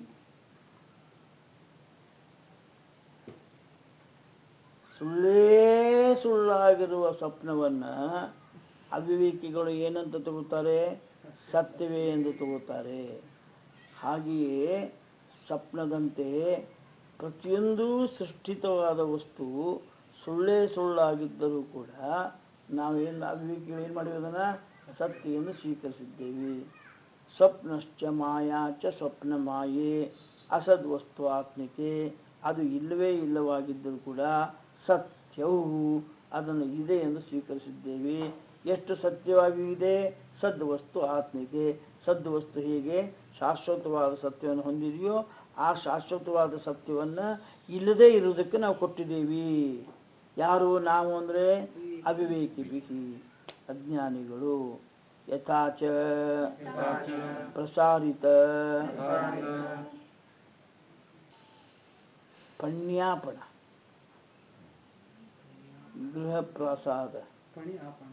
ಸುಳ್ಳೇ ಸುಳ್ಳಾಗಿರುವ ಸ್ವಪ್ನವನ್ನ ಅವಿವೇಕಿಗಳು ಏನಂತ ತಗೋತಾರೆ ಸತ್ಯವೇ ಎಂದು ತಗೋತಾರೆ ಹಾಗೆಯೇ ಸ್ವಪ್ನದಂತೆ ಪ್ರತಿಯೊಂದು ಸೃಷ್ಟಿತವಾದ ವಸ್ತು ಸುಳ್ಳೇ ಸುಳ್ಳಾಗಿದ್ದರೂ ಕೂಡ ನಾವೇನು ಅವಿವೇಕಿಗಳು ಏನು ಮಾಡಿವಿ ಅದನ್ನ ಸತ್ಯ ಎಂದು ಸ್ವೀಕರಿಸಿದ್ದೇವೆ ಸ್ವಪ್ನಶ್ಚ ಮಾಯಾ ಚ ಸ್ವಪ್ನ ಮಾಯೆ ಅಸದ್ವಸ್ತು ಆತ್ಮಿಕೆ ಅದು ಇಲ್ಲವೇ ಇಲ್ಲವಾಗಿದ್ದರೂ ಕೂಡ ಸತ್ಯವು ಅದನ್ನು ಇದೆ ಎಂದು ಸ್ವೀಕರಿಸಿದ್ದೇವೆ ಎಷ್ಟು ಸತ್ಯವಾಗಿ ಇದೆ ಸದ್ವಸ್ತು ಆತ್ಮಿಕೆ ಸದ್ವಸ್ತು ಹೇಗೆ ಶಾಶ್ವತವಾದ ಸತ್ಯವನ್ನು ಹೊಂದಿದೆಯೋ ಆ ಶಾಶ್ವತವಾದ ಸತ್ಯವನ್ನ ಇಲ್ಲದೇ ಇರುವುದಕ್ಕೆ ನಾವು ಕೊಟ್ಟಿದ್ದೀವಿ ಯಾರು ನಾವು ಅಂದ್ರೆ ಅವಿವೇಕಿ ಬಿಹಿ ಅಜ್ಞಾನಿಗಳು ಯಥಾಚ ಯಥಾಚ ಪ್ರಸಾರಿತ ಪ್ರಸಾರಿತ ಪಣ್ಯಾಪಣ ಗೃಹ ಪ್ರಸಾದ ಪಣಿ ಆಪಣ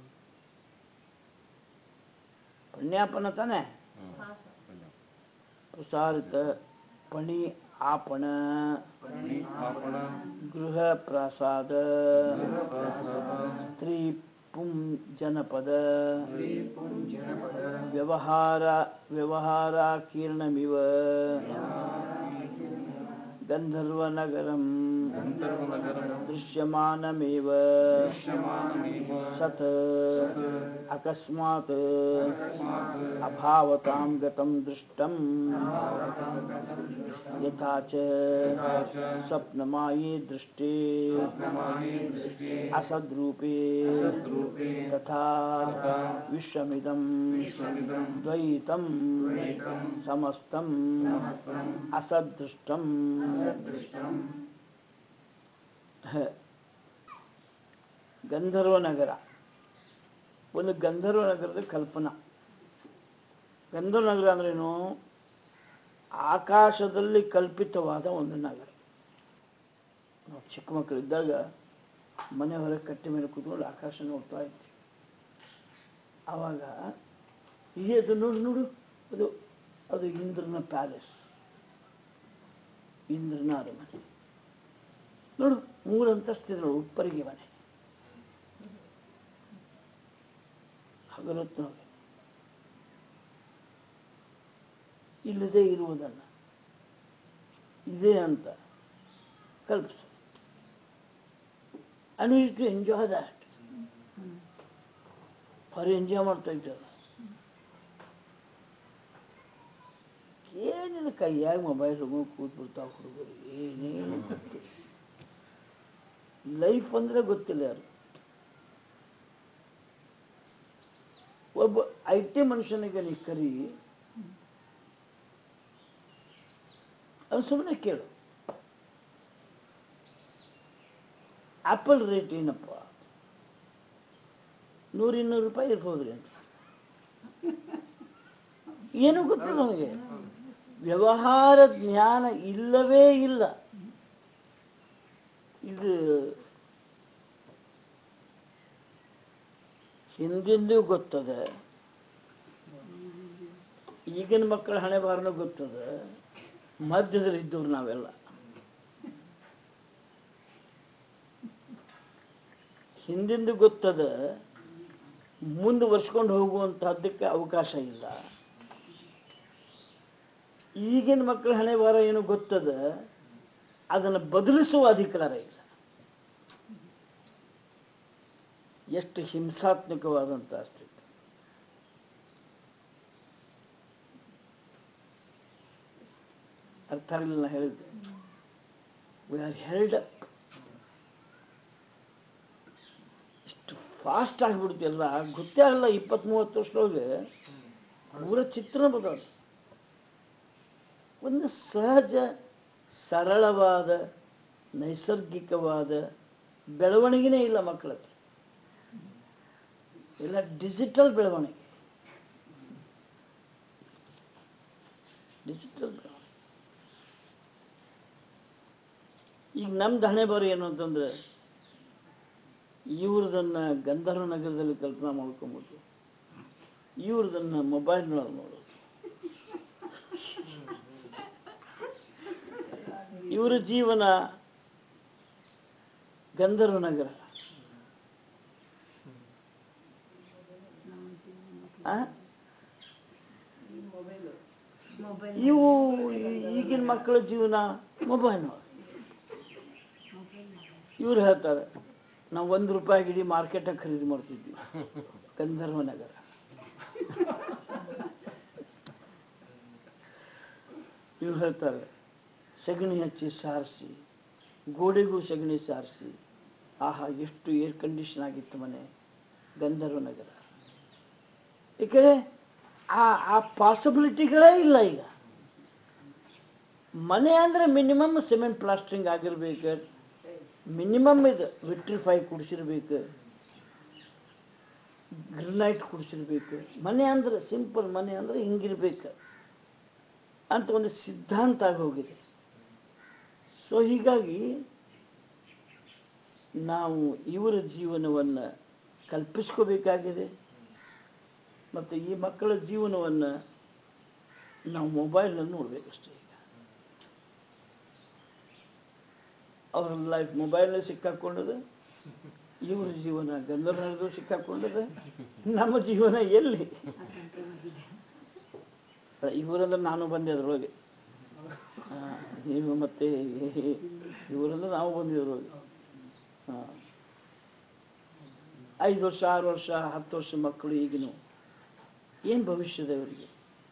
ಪಣ್ಯಾಪನ ತಾನೆ ಪಾಸ ಪ್ರಸಾರಿತ ಪಣಿ आपण पणी आपण गृह प्रसाद गृह प्रसाद स्त्री पुं जनपद श्रीपुं जनपद व्यवहार व्यवहाराकीर्णमिव गन्धर्वनगरं गन्धर्वनगरं दृश्यमानमेव दृश्यमानमेव सत् अकस्मात् तस्मात् अभावतां गतं दृष्टम् यथा च यथा च स्वप्नमाये दृष्टे स्वप्नमाये दृष्टे असद्रूपे असद्रूपे तथा तथा विश्वमिदं विश्वमिदं द्वैतं द्वैतं समस्तं समस्तम् असदृष्टं असदृष्टम् ಹ. ಗಂಧರ್ವ ನಗರ ಒಂದು ಗಂಧರ್ವ ನಗರದ ಕಲ್ಪನಾ ಗಂಧರ್ವ ನಗರ ಅಂದ್ರೇನು ಆಕಾಶದಲ್ಲಿ ಕಲ್ಪಿತವಾದ ಒಂದು ನಗರ ನಾವು ಚಿಕ್ಕ ಮಕ್ಕಳಿದ್ದಾಗ ಮನೆ ಹೊರಗೆ ಕಟ್ಟೆ ಮೇಲೆ ಕೂತ್ಕೊಂಡು ಆಕಾಶ ನೋಡ್ತಾ ಇದ್ವಿ ಆವಾಗ ಈ ಅದು ನೋಡು ನೋಡು ಅದು ಅದು ಇಂದ್ರನ ಪ್ಯಾಲೇಸ್ ಇಂದ್ರನ ಅರಮನೆ ನೋಡು ಮೂರು ಅಂತಸ್ತಿದ್ರು ಉಪ್ಪರಿಗೆ ಮನೆ ಹಗಲೊತ್ತು ನೋಡಿ ಇಲ್ಲದೆ ಇರುವುದನ್ನ ಇದೆ ಅಂತ ಕಲ್ಪಿಸು and use to enjoy that ಭಾರಿ ಎಂಜಾಯ್ ಮಾಡ್ತಾ ಇದ್ದಲ್ಲ ಏನಿಲ್ಲ ಕೈಯಾಗ ಮೊಬೈಲ್ ಕೂತ್ಬಿಡ್ತಾವ ಹುಡುಗರು ಏನೇನು ಗೊತ್ತಿಲ್ಲ ಲೈಫ್ ಅಂದ್ರೆ ಗೊತ್ತಿಲ್ಲ ಯಾರು ಒಬ್ಬ ಐ ಟಿ ಮನುಷ್ಯನಿಗೆ ನೀ ಕರಿ ಅವ್ನು ಸುಮ್ಮನೆ ಕೇಳು ಆಪಲ್ ರೇಟ್ ಏನಪ್ಪ ನೂರ ಇನ್ನೂರು ರೂಪಾಯಿ ಇರ್ಬೋದ್ರಿ ಅಂತ ಏನು ಗೊತ್ತಿಲ್ಲ ಅವನಿಗೆ ವ್ಯವಹಾರ ಜ್ಞಾನ ಇಲ್ಲವೇ ಇಲ್ಲ ಇದು ಹಿಂದಿಂದೂ ಗೊತ್ತದೆ ಈಗಿನ ಮಕ್ಕಳ ಹಣೆ ಬಾರನೂ ಗೊತ್ತದೆ ಮಧ್ಯದಲ್ಲಿ ಇದ್ದವ್ರು ನಾವೆಲ್ಲ ಹಿಂದಿಂದು ಗೊತ್ತದ ಮುಂದುವರ್ಸ್ಕೊಂಡು ಹೋಗುವಂತಹದ್ದಕ್ಕೆ ಅವಕಾಶ ಇಲ್ಲ ಈಗಿನ ಮಕ್ಕಳ ಹಣೆ ಬಾರ ಏನು ಗೊತ್ತದ ಅದನ್ನು ಬದಲಿಸುವ ಅಧಿಕಾರ ಇಲ್ಲ ಎಷ್ಟು ಹಿಂಸಾತ್ಮಕವಾದಂಥ ಅಸ್ತಿತ್ವ ಅರ್ಥ ಆಗಲಿಲ್ಲ ನಾ ಹೇಳಿದ್ದೆ ವಿ ಆರ್ ಹೆಲ್ಡ್ ಅಪ್ ಇಷ್ಟು ಫಾಸ್ಟ್ ಆಗಿಬಿಡ್ತು ಎಲ್ಲ ಗೊತ್ತೇ ಆಗಲ್ಲ ಇಪ್ಪತ್ತ್ ಮೂವತ್ತು ವರ್ಷದೊಳಗೆ ಪೂರ ಚಿತ್ರ ಬದಲು ಒಂದು ಸಹಜ ಸರಳವಾದ ನೈಸರ್ಗಿಕವಾದ ಬೆಳವಣಿಗೆನೇ ಇಲ್ಲ ಮಕ್ಕಳ ಹತ್ರ ಎಲ್ಲ ಡಿಜಿಟಲ್ ಬೆಳವಣಿಗೆ ಡಿಜಿಟಲ್ ಬೆಳವಣಿಗೆ ಈಗ ನಮ್ದು ಹಣೆ ಬರೋ ಏನು ಅಂತಂದ್ರೆ ಇವ್ರದನ್ನ ಗಂಧರ್ವ ನಗರದಲ್ಲಿ ಕಲ್ಪನಾ ಮಾಡ್ಕೊಂಬಿಟ್ಟು ಇವ್ರದನ್ನ ಮೊಬೈಲ್ನೊಳಗೆ ನೋಡೋದು ಇವರ ಜೀವನ ಗಂಧರ್ವ ನಗರ ಆ? ಮೊಬೈಲ್ ಇವು ಈಗಿನ ಮಕ್ಕಳ ಜೀವನ ಮೊಬೈಲ್ ಇವ್ರು ಹೇಳ್ತಾರೆ ನಾವು ಒಂದು ರೂಪಾಯಿಗೆ ಇಡೀ ಮಾರ್ಕೆಟಾಗ ಖರೀದಿ ಮಾಡ್ತಿದ್ವಿ ಗಂಧರ್ವ ನಗರ ಇವ್ರು ಹೇಳ್ತಾರೆ ಸಗಣಿ ಹಚ್ಚಿ ಸಾರಿಸಿ ಗೋಡೆಗೂ ಸಗಣಿ ಸಾರಿಸಿ ಆಹಾ ಎಷ್ಟು ಏರ್ ಕಂಡೀಷನ್ ಆಗಿತ್ತು ಮನೆ ಗಂಧರ್ವ ನಗರ ಏಕೆಂದರೆ ಆ ಆ ಪಾಸಿಬಿಲಿಟಿಗಳೇ ಇಲ್ಲ ಈಗ ಮನೆ ಅಂದ್ರೆ ಮಿನಿಮಮ್ ಸಿಮೆಂಟ್ ಪ್ಲಾಸ್ಟ್ರಿಂಗ್ ಆಗಿರ್ಬೇಕು ಮಿನಿಮಮ್ ಇದು ವಿಟ್ರಿಫೈ ಕುಡಿಸಿರ್ಬೇಕು ಗ್ರನೈಟ್ ಕುಡಿಸಿರ್ಬೇಕು ಮನೆ ಅಂದ್ರೆ ಸಿಂಪಲ್ ಮನೆ ಅಂದ್ರೆ ಹಿಂಗಿರ್ಬೇಕು ಅಂತ ಒಂದು ಸಿದ್ಧಾಂತ ಆಗಿ ಹೋಗಿದೆ ಸೊ ಹೀಗಾಗಿ ನಾವು ಇವರ ಜೀವನವನ್ನು ಕಲ್ಪಿಸ್ಕೋಬೇಕಾಗಿದೆ ಮತ್ತು ಈ ಮಕ್ಕಳ ಜೀವನವನ್ನು ನಾವು ಮೊಬೈಲ್ನಲ್ಲಿ ನೋಡಬೇಕಷ್ಟೇ ಈಗ ಅವ್ರ ಲೈಫ್ ಮೊಬೈಲ್ ಸಿಕ್ಕಾಕೊಂಡದ ಇವ್ರ ಜೀವನ ಗಂಧರ್ವನದು ಸಿಕ್ಕಾಕೊಂಡದ ನಮ್ಮ ಜೀವನ ಎಲ್ಲಿ ಆ ಕಂಟ್ರೋಲ್ನಾಗಿದೆ ಇವರಂದ್ರೆ ನಾನು ಬಂದೆ ಅದ್ರೊಳಗೆ ಆ, ನೀವು ಮತ್ತೆ ಇವರಂದ್ರೆ ನಾವು ಬಂದಿದ್ರೊಳಗೆ ಹಾ ಐದು ವರ್ಷ ಆರು ವರ್ಷ ಹತ್ತು ವರ್ಷ ಮಕ್ಕಳು ಈಗಿನ ಏನು ಭವಿಷ್ಯದ ಇವರಿಗೆ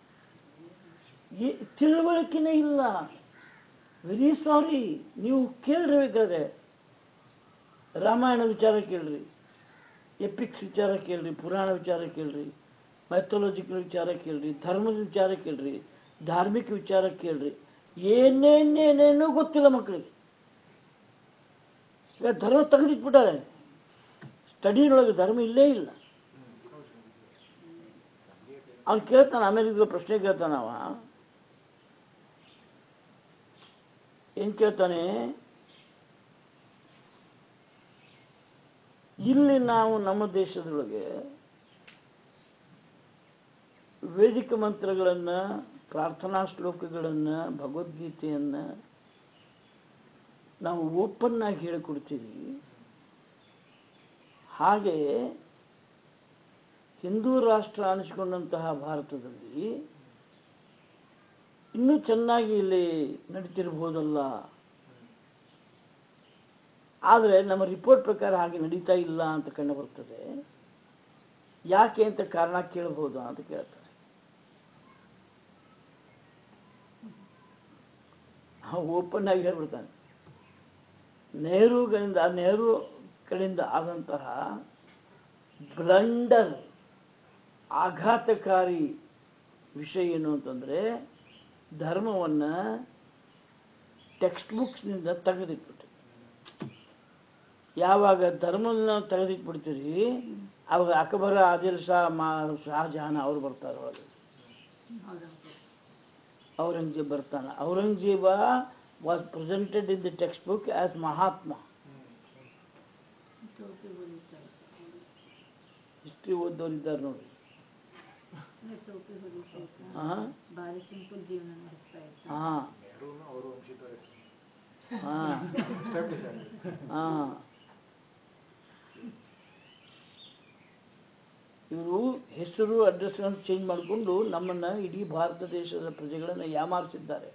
ಏ- ತಿಳುವಳಿಕೆನೇ ಇಲ್ಲ ವೆರಿ ಸಾರಿ ನೀವು ಕೇಳ್ರಿ ಬೇಕಾದ್ರೆ ರಾಮಾಯಣ ವಿಚಾರ ಕೇಳ್ರಿ ಎಪಿಕ್ಸ್ ವಿಚಾರ ಕೇಳ್ರಿ ಪುರಾಣ ವಿಚಾರ ಕೇಳ್ರಿ ಮೈಥಾಲಜಿಕಲ್ ವಿಚಾರ ಕೇಳ್ರಿ ಧರ್ಮದ ವಿಚಾರ ಕೇಳ್ರಿ ಧಾರ್ಮಿಕ ವಿಚಾರ ಕೇಳ್ರಿ ಏನೇನೇನೇನೂ ಗೊತ್ತಿಲ್ಲ ಮಕ್ಕಳಿಗೆ ಈಗ ಧರ್ಮ ತೆಗೆದಿಟ್ಬಿಟ್ಟಾರೆ ಸ್ಟಡಿನೊಳಗೆ ಧರ್ಮ ಇಲ್ಲೇ ಇಲ್ಲ ಅವ್ನು ಕೇಳ್ತಾನೆ ಆಮೇಲೆ ಪ್ರಶ್ನೆ ಕೇಳ್ತಾನ ಅವ ಏನ್ ಕೇಳ್ತಾನೆ ಇಲ್ಲಿ ನಾವು ನಮ್ಮ ದೇಶದೊಳಗೆ ವೇದಿಕ ಮಂತ್ರಗಳನ್ನ ಪ್ರಾರ್ಥನಾ ಶ್ಲೋಕಗಳನ್ನ ಭಗವದ್ಗೀತೆಯನ್ನ ನಾವು ಓಪನ್ ಆಗಿ ಹೇಳಿಕೊಡ್ತೀವಿ ಹಾಗೆ ಹಿಂದೂ ರಾಷ್ಟ್ರ ಅನಿಸಿಕೊಂಡಂತಹ ಭಾರತದಲ್ಲಿ ಇನ್ನೂ ಚೆನ್ನಾಗಿ ಇಲ್ಲಿ ನಡೀತಿರ್ಬೋದಲ್ಲ ಆದರೆ ನಮ್ಮ ರಿಪೋರ್ಟ್ ಪ್ರಕಾರ ಹಾಗೆ ನಡೀತಾ ಇಲ್ಲ ಅಂತ ಕಂಡು ಬರ್ತದೆ ಯಾಕೆ ಅಂತ ಕಾರಣ ಕೇಳಬಹುದಾ ಅಂತ ಕೇಳ್ತಾರೆ ಓಪನ್ ಆಗಿ ಹೇಳ್ಬಿಡ್ತಾನೆ ನೆಹರುಗಳಿಂದ ನೆಹರು ಕಡೆಯಿಂದ ಆದಂತಹ ಬ್ಲಂಡರ್ ಆಘಾತಕಾರಿ ವಿಷಯ ಏನು ಅಂತಂದ್ರೆ ಧರ್ಮವನ್ನ ಟೆಕ್ಸ್ಟ್ ಬುಕ್ಸ್ನಿಂದ ತೆಗೆದಿಟ್ಬಿಟ್ಟು ಯಾವಾಗ ಧರ್ಮವನ್ನ ತೆಗೆದಿಟ್ಬಿಡ್ತೀರಿ ಅವಾಗ ಅಕ್ಬರ ಆದಿಲ್ ಶಾ ಮಾ ಶಹಜಹಾನ್ ಅವ್ರು ಬರ್ತಾರೆ ಅವಾಗ ಔರಂಗಜೇಬ್ ಬರ್ತಾನೆ Aurangzeb was presented in the text book as Mahatma ಟೋಪಿ ಹೊಲಿತಾರೆ ಹಿಸ್ಟ್ರಿ ಓದೋರಿದ್ದಾರೆ ನೋಡಿ ಅಂದ್ರೆ ಟೋಪಿ ಹೊಲಿತಾ ಇದ್ದ ಹಾ ಭಾರಿ ಸಿಂಪಲ್ ಜೀವನ ನಡೆಸ್ತಾ ಇದ್ದ ಹಾ ನೆಹರೂನು ಅವರು ವಂಶಿತರೇ ಹಾ ಎಸ್ಟಾಬ್ಲಿಷ್ ಆಗಿದೆ ಹಾ ಇವರು ಹೆಸರು ಅಡ್ರೆಸ್ಗಳನ್ನು ಚೇಂಜ್ ಮಾಡಿಕೊಂಡು ನಮ್ಮನ್ನ ಇಡೀ ಭಾರತ ದೇಶದ ಪ್ರಜೆಗಳನ್ನ ಯಾಮಾರಿಸಿದ್ದಾರೆ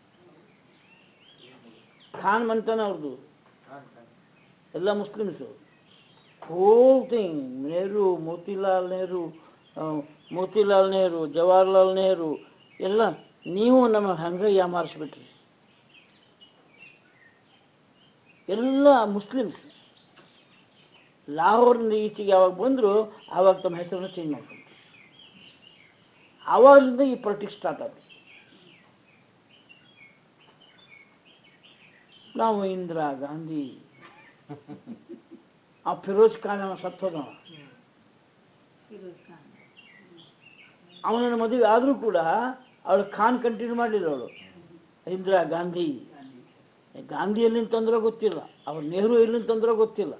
ಖಾನ್ ಮಂತಾನ ಅವ್ರದ್ದು ಖಾನ್ ಖಾನ್ ಎಲ್ಲ Muslims whole thing Nehru Motilal Nehru ಆ, ಮೋತಿಲಾಲ್ ನೆಹರು ಜವಾಹರ್ಲಾಲ್ ನೆಹರು ಎಲ್ಲ ನೀವು ನಮ್ಮ ಹಂಗ ಯಾಮಾರಿಸ್ಬಿಟ್ರಿ ಎಲ್ಲ ಮುಸ್ಲಿಮ್ಸ್ ಲಾಹೋರ್ನಿಂದ ಈಚೆಗೆ ಯಾವಾಗ ಬಂದ್ರು ಆವಾಗ ತಮ್ಮ ಹೆಸರನ್ನು ಚೇಂಜ್ ಮಾಡ್ಕೊಂಡ್ರು ಆವಾಗಲಿಂದ ಈ ಪೊಲಿಟಿಕ್ಸ್ ಸ್ಟಾರ್ಟ್ ಆಯ್ತು ನಾವು ಇಂದಿರಾ ಗಾಂಧಿ ಆ ಫಿರೋಜ್ ಖಾನ್ ಅವ ಸತ್ತೋದವ ಫಿರೋಜ್ ಖಾನ್ ಅವನನ್ನ ಮದುವೆ ಆದರೂ ಕೂಡ ಅವಳು ಖಾನ್ ಕಂಟಿನ್ಯೂ ಮಾಡಲಿಲ್ಲ ಅವಳು ಇಂದಿರಾ ಗಾಂಧಿ ಗಾಂಧಿ ಎಲ್ಲಿಂದ ತಂದ್ರೋ ಗೊತ್ತಿಲ್ಲ ಅವ್ರು ನೆಹರು ಎಲ್ಲಿಂದ ತಂದ್ರೋ ಗೊತ್ತಿಲ್ಲ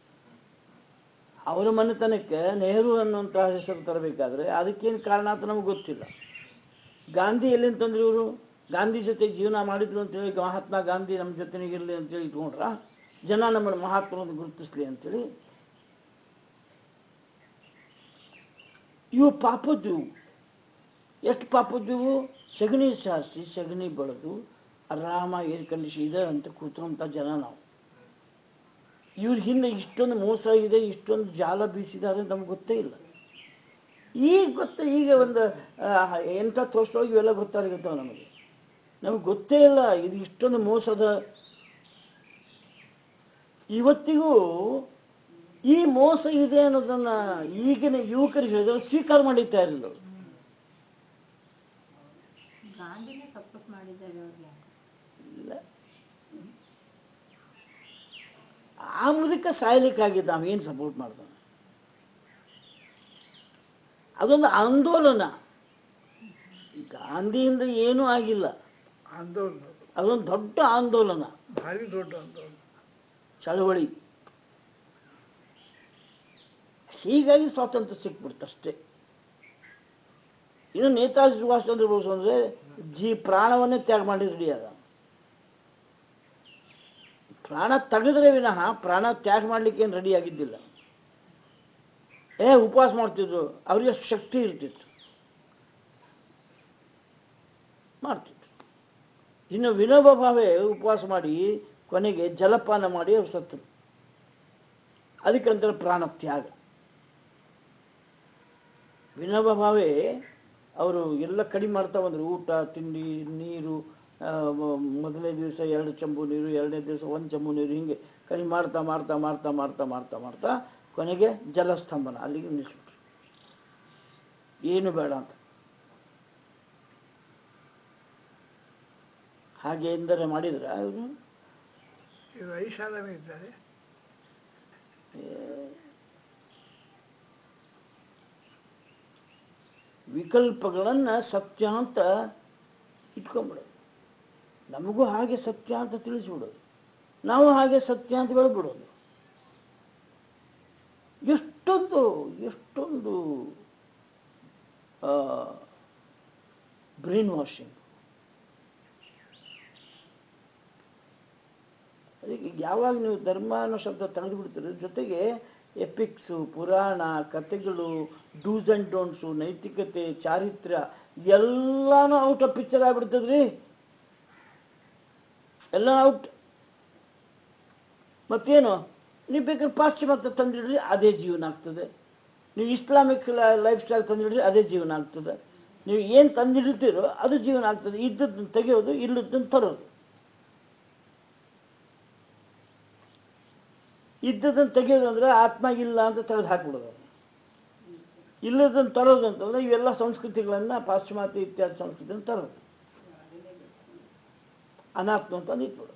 ಅವರ ಮನೆತನಕ್ಕೆ ನೆಹರು ಅನ್ನುವಂತಹ ಹೆಸರು ತರಬೇಕಾದ್ರೆ ಅದಕ್ಕೇನು ಕಾರಣ ಅಂತ ನಮಗೆ ಗೊತ್ತಿಲ್ಲ ಗಾಂಧಿ ಎಲ್ಲಿಂದ ತಂದ್ರು ಇವರು ಗಾಂಧಿ ಜೊತೆ ಜೀವನ ಮಾಡಿದ್ರು ಅಂತೇಳಿ ಮಹಾತ್ಮ ಗಾಂಧಿ ನಮ್ಮ ಜೊತೆಗೆ ಇರಲಿ ಅಂತೇಳಿ ಇಟ್ಕೊಂಡ್ರ ಜನ ನಮ್ಮ ಮಹಾತ್ಮರನ್ನು ಗುರುತಿಸ್ಲಿ ಅಂತೇಳಿ ಇವು ಪಾಪದ್ವು ಎಷ್ಟು ಪಾಪದ್ವು ಸಗಣಿ ಸಾರಿಸಿ ಸಗಣಿ ಬೆಳೆದು ಆರಾಮ ಏರ್ ಕಂಡೀಷನ್ ಇದೆ ಅಂತ ಕೂತ್ಕೊಂತ ಜನ ನಾವು ಇವ್ರ ಹಿಂದೆ ಇಷ್ಟೊಂದು ಮೋಸ ಇದೆ ಇಷ್ಟೊಂದು ಜಾಲ ಬೀಸಿದ್ದಾರೆ ಅಂತ ನಮ್ಗೆ ಗೊತ್ತೇ ಇಲ್ಲ ಈಗ ಗೊತ್ತ ಈಗ ಒಂದು ಆ, ಎಂಥ ತೋರ್ಸೋಗಿ ಇವೆಲ್ಲ ಗೊತ್ತಾಗಿರ್ತಾವೆ ನಮಗೆ ನಮಗೆ ಗೊತ್ತೇ ಇಲ್ಲ ಇದು ಇಷ್ಟೊಂದು ಮೋಸದ ಇವತ್ತಿಗೂ ಈ ಮೋಸ ಇದೆ ಅನ್ನೋದನ್ನ ಈಗಿನ ಯುವಕರಿಗೆ ಹೇಳಿದ್ರೆ ಸ್ವೀಕಾರ ಮಾಡಿತಾ ಇರಲಿಲ್ಲ ಅವ್ರು. ಗಾಂಧಿನೇ ಸಪೋರ್ಟ್ ಮಾಡಿದ್ದಾರೆ ಅವ್ರಿಗೆ ಇಲ್ಲ ಆ ಮುದುಕ ಸಾಯ್ಲಿಕ್ಕಾಗಿದ್ದ ನಾವೇನು ಸಪೋರ್ಟ್ ಮಾಡ್ತಾನೆ ಅದೊಂದು ಆಂದೋಲನ ಗಾಂಧಿಯಿಂದ ಏನೂ ಆಗಿಲ್ಲ ಆಂದೋಲನ ಅದು. ಅದೊಂದು ದೊಡ್ಡ ಆಂದೋಲನ ಭಾರಿ ದೊಡ್ಡ ಆಂದೋಲನ ಚಳವಳಿ ಹೀಗಾಗಿ ಸ್ವಾತಂತ್ರ್ಯ ಸಿಕ್ಬಿಡ್ತು ಅಷ್ಟೇ ಇನ್ನು ನೇತಾಜಿ ಸುಭಾಷ್ ಚಂದ್ರ ಬೋಸ್ ಅಂದ್ರೆ ಜೀ ಪ್ರಾಣವನ್ನೇ ತ್ಯಾಗ ಮಾಡಿ ರೆಡಿ ಆದ ಪ್ರಾಣ ತೆಗೆದ್ರೆ ವಿನಃ ಪ್ರಾಣ ತ್ಯಾಗ ಮಾಡ್ಲಿಕ್ಕೆ ಏನು ರೆಡಿ ಆಗಿದ್ದಿಲ್ಲ ಏ ಉಪವಾಸ ಮಾಡ್ತಿದ್ರು ಅವ್ರಿಗೆ ಶಕ್ತಿ ಇರ್ತಿತ್ತು ಮಾಡ್ತಿದ್ರು ಇನ್ನು ವಿನೋಬ ಭಾವೆ ಉಪವಾಸ ಮಾಡಿ ಕೊನೆಗೆ ಜಲಪಾನ ಮಾಡಿ ಅವ್ರು ಸತ್ತರು ಅದಕ್ಕಂತಾರೆ ಪ್ರಾಣ ತ್ಯಾಗ ವಿನೋಬ ಭಾವೆ ಅವರು ಎಲ್ಲ ಕಡಿಮೆ ಮಾಡ್ತಾ ಬಂದರು ಊಟ ತಿಂಡಿ ನೀರು ಆ, ಮ- ಮೊದಲನೇ ದಿವಸ ಎರಡು ಚಂಬು ನೀರು ಎರಡನೇ ದಿವಸ ಒಂದು ಚಂಬು ನೀರು ಹಿಂಗೆ ಕಡಿಮೆ ಮಾಡ್ತಾ ಮಾಡ್ತಾ ಮಾಡ್ತಾ ಮಾಡ್ತಾ ಮಾಡ್ತಾ ಮಾಡ್ತಾ ಕೊನೆಗೆ ಜಲಸ್ತಂಭನ ಅಲ್ಲಿಗೆ ನಿಲ್ಲಿಸ್ಬಿಟ್ರು ಏನು ಬೇಡ ಅಂತ ಹಾಗೆ ಎಂದರೆ ಮಾಡಿದ್ರ ಅವರು ಈಗ ಐಷಾರಾಮಿ ಇದ್ದಾರೆ ವಿಕಲ್ಪಗಳನ್ನ ಸತ್ಯ ಅಂತ ಇಟ್ಕೊಂಡ್ಬಿಡೋದು ನಮಗೂ ಹಾಗೆ ಸತ್ಯ ಅಂತ ತಿಳಿಸ್ಬಿಡೋದು ನಾವು ಹಾಗೆ ಸತ್ಯ ಅಂತ ಬೆಳೆದ್ಬಿಡೋದು ಎಷ್ಟೊಂದು ಎಷ್ಟೊಂದು ಬ್ರೈನ್ ವಾಷಿಂಗ್ ಅದಕ್ಕೆ ಯಾವಾಗ ನೀವು ಧರ್ಮ ಅನ್ನೋ ಶಬ್ದ ತೆಗೆದು ಬಿಡ್ತೀರಿ ಜೊತೆಗೆ ಎಪಿಕ್ಸು ಪುರಾಣ ಕಥೆಗಳು ಡೂಸ್ ಅಂಡ್ ಡೋಂಟ್ಸು ನೈತಿಕತೆ ಚಾರಿತ್ರ್ಯ ಎಲ್ಲಾನು ಔಟ್ ಆಫ್ ಪಿಕ್ಚರ್ ಆಗ್ಬಿಡ್ತದ್ರಿ ಎಲ್ಲ ಔಟ್ ಮತ್ತೇನು ನೀವು ಬೇಕಾದ್ರೆ ಪಾಶ್ಚಿಮಾತ್ಯ ತಂದಿಡ್ರಿ ಅದೇ ಜೀವನ ಆಗ್ತದೆ ನೀವು ಇಸ್ಲಾಮಿಕ್ ಲೈಫ್ ಸ್ಟೈಲ್ ತಂದಿಡ್ರಿ ಅದೇ ಜೀವನ ಆಗ್ತದೆ ನೀವು ಏನು ತಂದಿಡ್ತೀರೋ ಅದು ಜೀವನ ಆಗ್ತದೆ ಇದ್ದದ್ದನ್ನು ತೆಗೆಯೋದು ಇಲ್ಲದನ್ನು ತರೋದು ಇದ್ದದನ್ನು ತೆಗೆಯೋದು ಅಂದ್ರೆ ಆತ್ಮ ಇಲ್ಲ ಅಂತ ತೆಗೆದು ಹಾಕ್ಬಿಡೋದು ಅದನ್ನ. ಇಲ್ಲದನ್ನು ತರೋದು ಅಂತಂದ್ರೆ ಇವೆಲ್ಲ ಸಂಸ್ಕೃತಿಗಳನ್ನ ಪಾಶ್ಚಿಮಾತ್ಯ ಇತ್ಯಾದಿ ಸಂಸ್ಕೃತಿಯನ್ನು ತರೋದು ಅನಾತ್ಮ ಅಂತ ನಿಂತ್ಬಿಡೋದು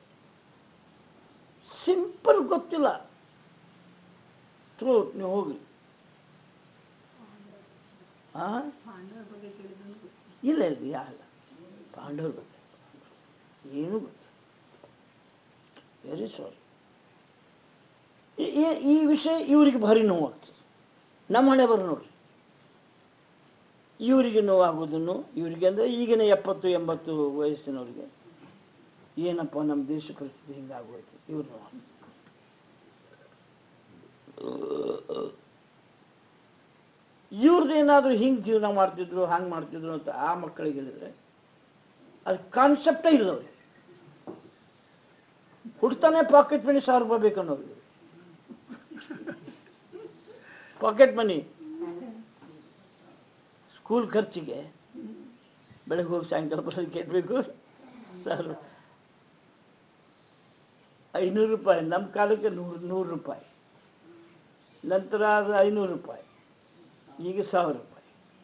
ಸಿಂಪಲ್ ಗೊತ್ತಿಲ್ಲ ಥ್ರೂ ನೀವು ಹೋಗ್ಲಿ ಆ ಪಾಂಡವರ ಬಗ್ಗೆ ಕೇಳಿದ್ರು ಗೊತ್ತಿಲ್ಲ. ಇಲ್ಲ ಇಲ್ಲ ಯಾರಲ್ಲ ಪಾಂಡವರು ಗೊತ್ತಿಲ್ಲ ಏನೂ ಗೊತ್ತಿಲ್ಲ ವೆರಿ ಸಾರಿ ಈ ವಿಷಯ ಇವರಿಗೆ ಭಾರಿ ನೋವಾಗ್ತದೆ ನಮ್ಮ ಹಣೆ ಬರ ನೋಡ್ರಿ ಇವರಿಗೆ ನೋವಾಗೋದನ್ನು ಇವರಿಗೆ ಅಂದರೆ ಈಗಿನ ಎಪ್ಪತ್ತು ಎಂಬತ್ತು ವಯಸ್ಸಿನವ್ರಿಗೆ ಏನಪ್ಪ ನಮ್ಮ ದೇಶ ಪರಿಸ್ಥಿತಿ ಹಿಂಗಾಗೋಯ್ತು ಇವ್ರು ನೋವು ಇವ್ರದ್ದು ಏನಾದರೂ ಹಿಂಗೆ ಜೀವನ ಮಾಡ್ತಿದ್ರು ಹಂಗೆ ಮಾಡ್ತಿದ್ರು ಅಂತ ಆ ಮಕ್ಕಳಿಗೆ ಹೇಳಿದ್ರೆ ಅದು ಕಾನ್ಸೆಪ್ಟೇ ಇಲ್ಲ ಅವ್ರಿಗೆ ಹುಡ್ತಾನೆ ಪಾಕೆಟ್ ಮನಿ ಸಾವಿರ ರೂಪಾಯಿ ಬೇಕನ್ನೋರು ಪಾಕೆಟ್ ಮನಿ ಸ್ಕೂಲ್ ಖರ್ಚಿಗೆ ಬೆಳಗ್ಗೆ ಹೋಗಿ ಸಾಯಂಕಾಲ ಬರೋದಕ್ಕೆ ಬೇಕು ಸರ್ ಐನೂರು ರೂಪಾಯಿ ನಮ್ಮ ಕಾಲಕ್ಕೆ ನೂರು ನೂರು ರೂಪಾಯಿ ನಂತರ ಅದು ಐನೂರು ರೂಪಾಯಿ ಈಗ ಸಾವಿರ ರೂಪಾಯಿ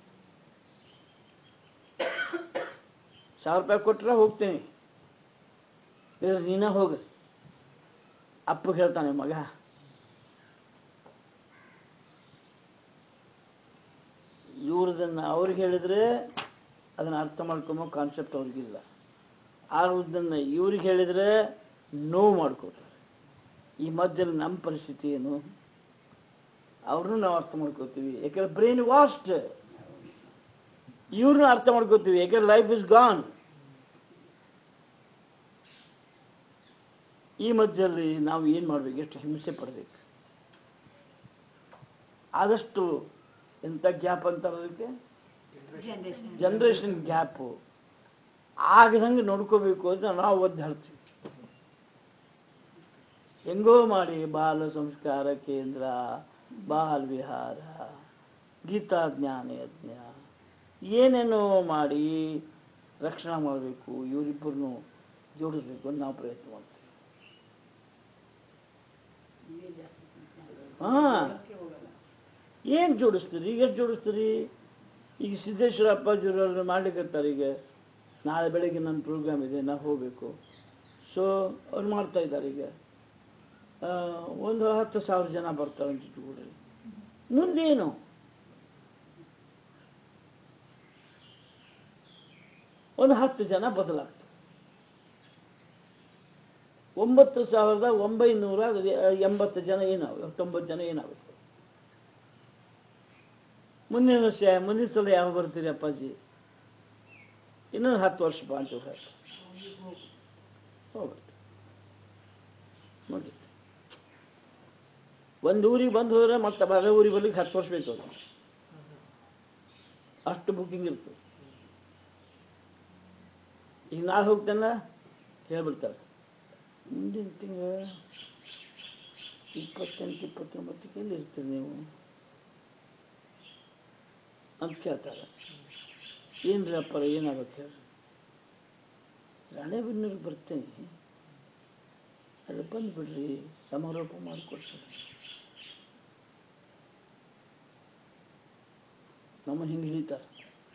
ಸಾವಿರ ರೂಪಾಯಿ ಕೊಟ್ಟರೆ ಹೋಗ್ತೀನಿ ಇಲ್ಲ ನೀನ ಹೋಗ ಅಪ್ಪ ಹೇಳ್ತಾನೆ ಮಗ ಇವ್ರದನ್ನ ಅವ್ರಿಗೆ ಹೇಳಿದ್ರೆ ಅದನ್ನ ಅರ್ಥ ಮಾಡ್ಕೊಂಬೋ ಕಾನ್ಸೆಪ್ಟ್ ಅವ್ರಿಗಿಲ್ಲ ಆದ್ರದನ್ನ ಇವ್ರಿಗೆ ಹೇಳಿದ್ರೆ ನೋವು ಮಾಡ್ಕೋತಾರೆ ಈ ಮಧ್ಯದಲ್ಲಿ ನಮ್ಮ ಪರಿಸ್ಥಿತಿ ಏನು ಅವ್ರನ್ನೂ ನಾವು ಅರ್ಥ ಮಾಡ್ಕೋತೀವಿ ಯಾಕಂದ್ರೆ ಬ್ರೈನ್ ವಾಸ್ಟ್ ಇವ್ರನ್ನ ಅರ್ಥ ಮಾಡ್ಕೋತೀವಿ ಯಾಕಂದ್ರೆ ಲೈಫ್ ಇಸ್ ಗಾನ್ ಈ ಮಧ್ಯದಲ್ಲಿ ನಾವು ಏನು ಮಾಡ್ಬೇಕು ಎಷ್ಟು ಹಿಂಸೆ ಪಡಬೇಕು ಆದಷ್ಟು ಎಂಥ ಗ್ಯಾಪ್ ಅಂತಾರೆ ಅದಕ್ಕೆ ಜನರೇಷನ್ ಜನ್ರೇಷನ್ ಗ್ಯಾಪು ಆಗದಂಗೆ ನೋಡ್ಕೋಬೇಕು ಅಂತ ನಾವು ಒದ್ದು ಹೇಳ್ತೀವಿ ಹೆಂಗೋ ಮಾಡಿ ಬಾಲ ಸಂಸ್ಕಾರ ಕೇಂದ್ರ ಬಾಲ್ ವಿಹಾರ ಗೀತಾ ಜ್ಞಾನ ಯಜ್ಞ ಏನೇನೋ ಮಾಡಿ ರಕ್ಷಣೆ ಮಾಡಬೇಕು ಇವರಿಬ್ಬರನ್ನು ಜೋಡಿಸ್ಬೇಕು ಅಂತ ನಾವು ಪ್ರಯತ್ನ ಮಾಡ್ತೀವಿ ಹಾ ಏನ್ ಜೋಡಿಸ್ತೀರಿ ಎಷ್ಟು ಜೋಡಿಸ್ತೀರಿ ಈಗ ಸಿದ್ದೇಶ್ವರ ಅಪ್ಪಾಜಿಯವ್ರನ್ನ ಮಾಡ್ಲಿಕ್ಕತ್ತಾರೆ ಈಗ ನಾಳೆ ಬೆಳಗ್ಗೆ ನನ್ನ ಪ್ರೋಗ್ರಾಮ್ ಇದೆ ನಾ ಹೋಗಬೇಕು ಸೊ ಅವ್ರು ಮಾಡ್ತಾ ಇದ್ದಾರೆ ಈಗ ಆ, ಒಂದು ಹತ್ತು ಸಾವಿರ ಜನ ಬರ್ತಾರೆ ಅಂತ ಇಟ್ಕೊಳ್ರಿ ಮುಂದೇನು ಒಂದು ಹತ್ತು ಜನ ಬದಲಾಗ್ತಾರೆ ಒಂಬತ್ತು ಸಾವಿರದ ಒಂಬೈನೂರ ಎಂಬತ್ತು ಜನ ಏನಾವೆ ತೊಂಬತ್ತು ಜನ ಏನಾಗುತ್ತೆ ಮುಂದಿನ ವರ್ಷ ಮುಂದಿನ ಸಲ ಯಾವ ಬರ್ತೀರಿ ಅಪ್ಪಾಜಿ ಇನ್ನೊಂದು ಹತ್ತು ವರ್ಷ ಬಾ ಅಂತ ಹೇಳ್ತಾರೆ ಹೋಗುತ್ತೆ ಮುಗೀತು ಒಂದು ಊರಿಗೆ ಬಂದು ಹೋದ್ರೆ ಮತ್ತೆ ಬೇರೆ ಊರಿಗೆ ಬರ್ಲಿಕ್ಕೆ ಹತ್ತು ವರ್ಷ ಬೇಕು ಅದು ಅಷ್ಟು ಬುಕ್ಕಿಂಗ್ ಇರ್ತದೆ ಈಗ ನಾಳೆ ಹೋಗ್ತೇನೆ ಹೇಳ್ಬಿಡ್ತಾರೆ ಮುಂದಿನ ತಿಂಗಳ ಇಪ್ಪತ್ತೆಂಟು ಇಪ್ಪತ್ತೊಂಬತ್ತಕ್ಕೆ ಎಲ್ಲಿ ಇರ್ತೀರಿ ನೀವು ಅಂತ ಕೇಳ್ತಾರೆ ಏನ್ರಿ ಅಪ್ಪರ ಏನಾಗಬೇಕು ಹೇಳ್ರಿ ರಾಣೆಬೆನ್ನೂರಿಗೆ ಬರ್ತೇನೆ ಅಲ್ಲಿ ಬಂದ್ಬಿಡ್ರಿ ಸಮಾರೋಪ ಮಾಡಿಕೊಡ್ತಾರೆ ನಮ್ಮನ್ನು ಹಿಂಗೆ ಹಿಡಿತಾರೆ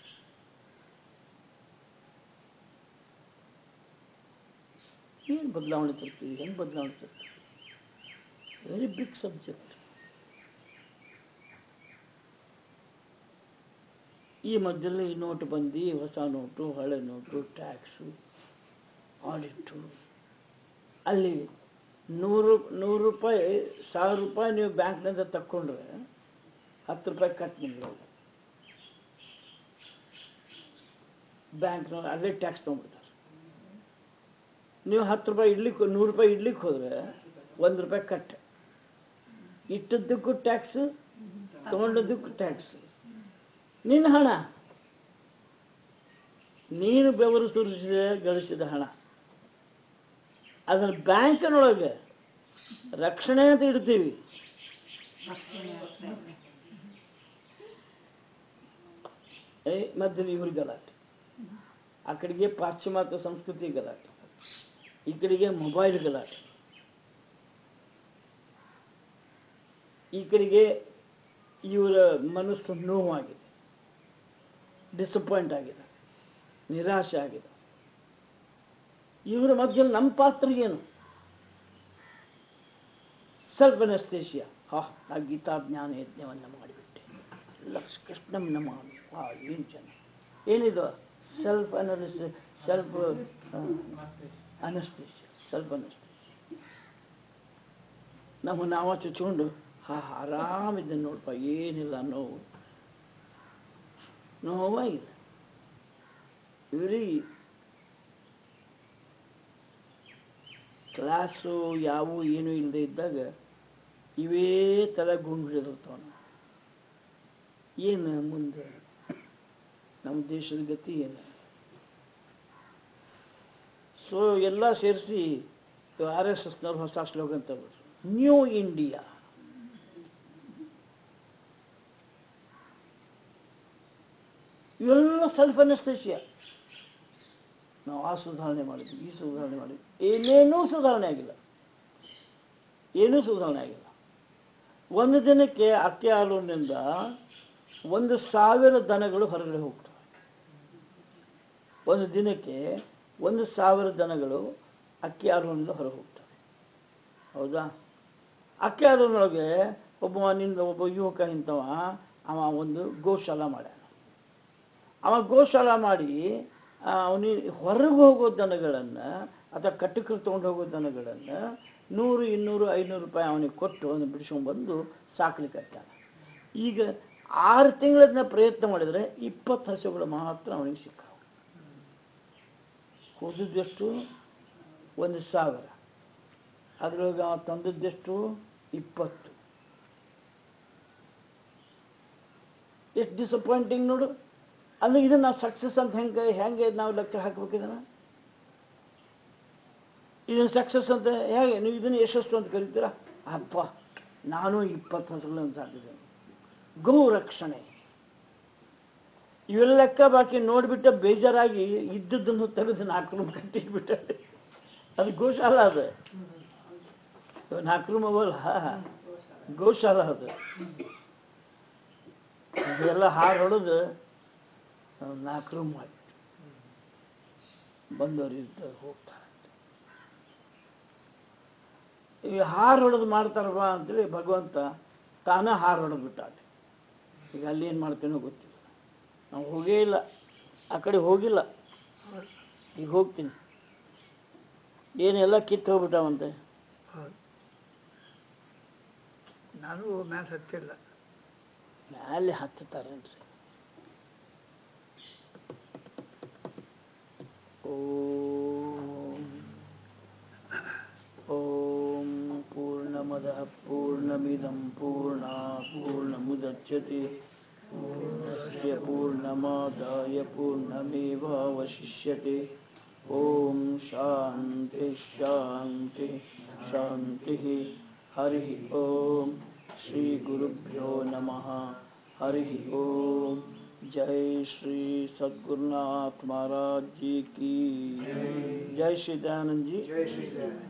ಏನು ಬದಲಾವಣೆ ತರ್ತೀವಿ ಹೆಂಗೆ ಬದಲಾವಣೆ ತರ್ತೀವಿ ವೆರಿ ಬಿಗ್ ಸಬ್ಜೆಕ್ಟ್ ಈ ಮಧ್ಯದಲ್ಲಿ ಈ ನೋಟು ಬಂದು ಹೊಸ ನೋಟು ಹಳೆ ನೋಟು ಟ್ಯಾಕ್ಸು ಆಡಿಟು ಅಲ್ಲಿ ನೂರು ನೂರು ರೂಪಾಯಿ ಸಾವಿರ ರೂಪಾಯಿ ನೀವು ಬ್ಯಾಂಕ್ನಿಂದ ತಕ್ಕೊಂಡ್ರೆ ಹತ್ತು ರೂಪಾಯಿ ಕಟ್ ನಿಮಗೆ ಬ್ಯಾಂಕ್ನವ್ರು ಅಲ್ಲೇ ಟ್ಯಾಕ್ಸ್ ತೊಗೊಂಡ್ಬಿಡ್ತಾರೆ ನೀವು ಹತ್ತು ರೂಪಾಯಿ ಇಡ್ಲಿಕ್ಕೆ ನೂರು ರೂಪಾಯಿ ಇಡ್ಲಿಕ್ಕೆ ಹೋದ್ರೆ ಒಂದು ರೂಪಾಯಿ ಕಟ್ ಇಟ್ಟದ್ದಕ್ಕೂ ಟ್ಯಾಕ್ಸ್ ತಗೊಂಡದ್ದಕ್ಕೂ ಟ್ಯಾಕ್ಸ್ ನಿನ್ನ ಹಣ ನೀನು ಬೆವರು ಸುರಿಸಿದ ಗಳಿಸಿದ ಹಣ ಅದನ್ನ ಬ್ಯಾಂಕಿನೊಳಗೆ ರಕ್ಷಣೆ ಅಂತ ಇಡ್ತೀವಿ ರಕ್ಷಣೆ ಆಗ್ತಾ ಇದೆ ಏ ಮಧ್ಯದಲ್ಲಿ ಇವ್ರ ಗಲಾಟೆ ಆ ಕಡೆಗೆ ಪಾಶ್ಚಿಮಾತ್ಯ ಸಂಸ್ಕೃತಿ ಗಲಾಟೆ ಈ ಕಡೆಗೆ ಮೊಬೈಲ್ ಗಲಾಟೆ ಈ ಕಡೆಗೆ ಇವರ ಮನಸ್ಸು ನೋವಾಗಿದೆ ಡಿಸಪಾಯಿಂಟ್ ಆಗಿದೆ ನಿರಾಶೆ ಆಗಿದೆ ಇವರ ಮಧ್ಯದಲ್ಲಿ ನಮ್ಮ ಪಾತ್ರ ಏನು ಸ್ವಲ್ಪ ಅನಸ್ತೇಶಿಯ ಹಾ ಆ ಗೀತಾ ಜ್ಞಾನ ಯಜ್ಞವನ್ನು ಮಾಡಿಬಿಟ್ಟೆ ಲಕ್ಷ ಕೃಷ್ಣಮ್ಮನ ಮಾಡು ಹಾ ಏನು ಚೆನ್ನ ಏನಿದು ಸೆಲ್ಫ್ ಅನಾಲಿಸ್ ಸೆಲ್ಫ್ ಅನಸ್ತೇಶಿಯ ಸ್ವಲ್ಪ ಅನಸ್ತೇಶಿಯ ನಮ್ಮ ನಾವ ಚುಚ್ಕೊಂಡು ಹಾ ಆರಾಮಿದ್ದೆ ನೋಡಪ್ಪ ಏನಿಲ್ಲ ನೋವು ನೋವಾಗಿಲ್ಲ ಇವರಿಗೆ ಕ್ಲಾಸು ಯಾವು ಏನು ಇಲ್ಲದೆ ಇದ್ದಾಗ ಇವೇ ತಲೆ ಗುಂಡು ಹಿಡಿದಿರ್ತಾವ ಏನು ಮುಂದೆ ನಮ್ಮ ದೇಶದ ಗತಿ ಏನು ಸೊ ಎಲ್ಲ ಸೇರಿಸಿ ಆರ್ ಎಸ್ ಎಸ್ನವ್ರು ಹೊಸ ಸ್ಲೋಗನ್ ತಗೊಂಡ್ರು ನ್ಯೂ ಇಂಡಿಯಾ ಇವೆಲ್ಲ ಸೆಲ್ಫ್ ಅನಸ್ತೇಶಿಯ ನಾವು ಆ ಸುಧಾರಣೆ ಮಾಡಿದ್ವಿ ಈ ಸುಧಾರಣೆ ಮಾಡಿದ್ವಿ ಏನೇನೂ ಸುಧಾರಣೆ ಆಗಿಲ್ಲ ಏನೂ ಸುಧಾರಣೆ ಆಗಿಲ್ಲ ಒಂದು ದಿನಕ್ಕೆ ಅಕ್ಕೆ ಹಾಲುನಿಂದ ಒಂದು ಸಾವಿರ ದನಗಳು ಹೊರಗಡೆ ಹೋಗ್ತವೆ ಒಂದು ದಿನಕ್ಕೆ ಒಂದು ಸಾವಿರ ದನಗಳು ಅಕ್ಕಿ ಹಾಲುನಿಂದ ಹೊರಗೆ ಹೋಗ್ತವೆ ಹೌದಾ ಅಕ್ಕಿ ಹಾಲಿನೊಳಗೆ ಒಬ್ಬ ನಿಂದ ಒಬ್ಬ ಯುವಕ ಇಂಥವ ಅವ ಒಂದು ಗೋಶಾಲ ಮಾಡ್ಯಾನ ಅವ ಗೋಶಾಲ ಮಾಡಿ ಅವನಿಗೆ ಹೊರಗೆ ಹೋಗೋ ದನಗಳನ್ನು ಅಥವಾ ಕಟ್ಟಕರು ತೊಗೊಂಡು ಹೋಗೋ ದನಗಳನ್ನು ನೂರು ಇನ್ನೂರು ಐನೂರು ರೂಪಾಯಿ ಅವನಿಗೆ ಕೊಟ್ಟು ಅವನು ಬಿಡಿಸ್ಕೊಂಡ್ಬಂದು ಸಾಕ್ಲಿಕ್ಕೆ ಈಗ ಆರು ತಿಂಗಳನ್ನ ಪ್ರಯತ್ನ ಮಾಡಿದರೆ ಇಪ್ಪತ್ತು ಹಸುಗಳು ಮಾತ್ರ ಅವನಿಗೆ ಸಿಕ್ಕಾವು ಹೋದದ್ದೆಷ್ಟು ಒಂದು ಸಾವಿರ ಅದ್ರೊಳಗೆ ಅವ ತಂದದ್ದೆಷ್ಟು ಇಪ್ಪತ್ತು ಎಷ್ಟು ಡಿಸಪಾಯಿಂಟಿಂಗ್ ನೋಡು ಅಂದ್ರೆ ಇದನ್ನ ನಾವು ಸಕ್ಸಸ್ ಅಂತ ಹೆಂಗೆ ಹೆಂಗೆ ನಾವು ಲೆಕ್ಕ ಹಾಕ್ಬೇಕು ಇದನ್ನ ಇದನ್ನ ಸಕ್ಸಸ್ ಅಂತ ಹೇಗೆ ನೀವು ಇದನ್ನ ಯಶಸ್ಸು ಅಂತ ಕರಿತೀರಾ ಅಪ್ಪ ನಾನು ಇಪ್ಪತ್ತು ಹಸುಗಳನ್ನು ಸಾಕಿದ್ದೇನೆ ಗೋ ರಕ್ಷಣೆ ಇವೆಲ್ಲ ಲೆಕ್ಕ ಬಾಕಿ ನೋಡ್ಬಿಟ್ಟು ಬೇಜಾರಾಗಿ ಇದ್ದದ್ದನ್ನು ತೆಗೆದು ನಾಲ್ಕು ರೂಮ್ ಕಟ್ಟಿಟ್ಬಿಟ್ಟ ಅದು ಗೋಶಾಲ ಅದು ಇವು ನಾಲ್ಕು ರೂಮ್ ಅವಲ್ಲ ಗೋಶಾಲ ಅದು ಅದೆಲ್ಲ ಹಾರು ಹೊಡೆದು ನಾಲ್ಕು ರೂಮ್ ಮಾಡಿಬಿಟ್ಟು ಬಂದವರು ಇರ್ತಾರೆ ಹೋಗ್ತಾರೆ ಈ ಹಾರು ಹೊಡೆದು ಮಾಡ್ತಾರಲ್ವ ಅಂತೇಳಿ ಭಗವಂತ ತಾನ ಹಾರು ಹೊಡೆದು ಬಿಟ್ಟಾನೆ ಈಗ ಅಲ್ಲಿ ಏನು ಮಾಡ್ತೇನೋ ಗೊತ್ತಿಲ್ಲ ನಾವು ಹೋಗೇ ಇಲ್ಲ ಆ ಕಡೆ ಹೋಗಿಲ್ಲ ಈಗ ಹೋಗ್ತೀನಿ ಏನೆಲ್ಲ ಕಿತ್ತು ಹೋಗ್ಬಿಟ್ಟಾವಂತೆ ಹೌದು ನಾನು ಮ್ಯಾಲೆ ಹತ್ತಿಲ್ಲ ಮ್ಯಾಲೆ ಹತ್ತುತ್ತಾರೇನ್ರಿ ಓಂ ಓಂ पूर्णमिदं पूर्णात् पूर्णमुदच्यते पूर्णस्य पूर्णमादाय पूर्णमेवावशिष्यते ॐ शान्ति शान्ति शान्तिः हरिः ॐ श्रीगुरुभ्यो नमः हरिः ॐ जय श्री सद्गुरुनाथ महाराज जी की जय श्री दयानंद जी जय श्री जय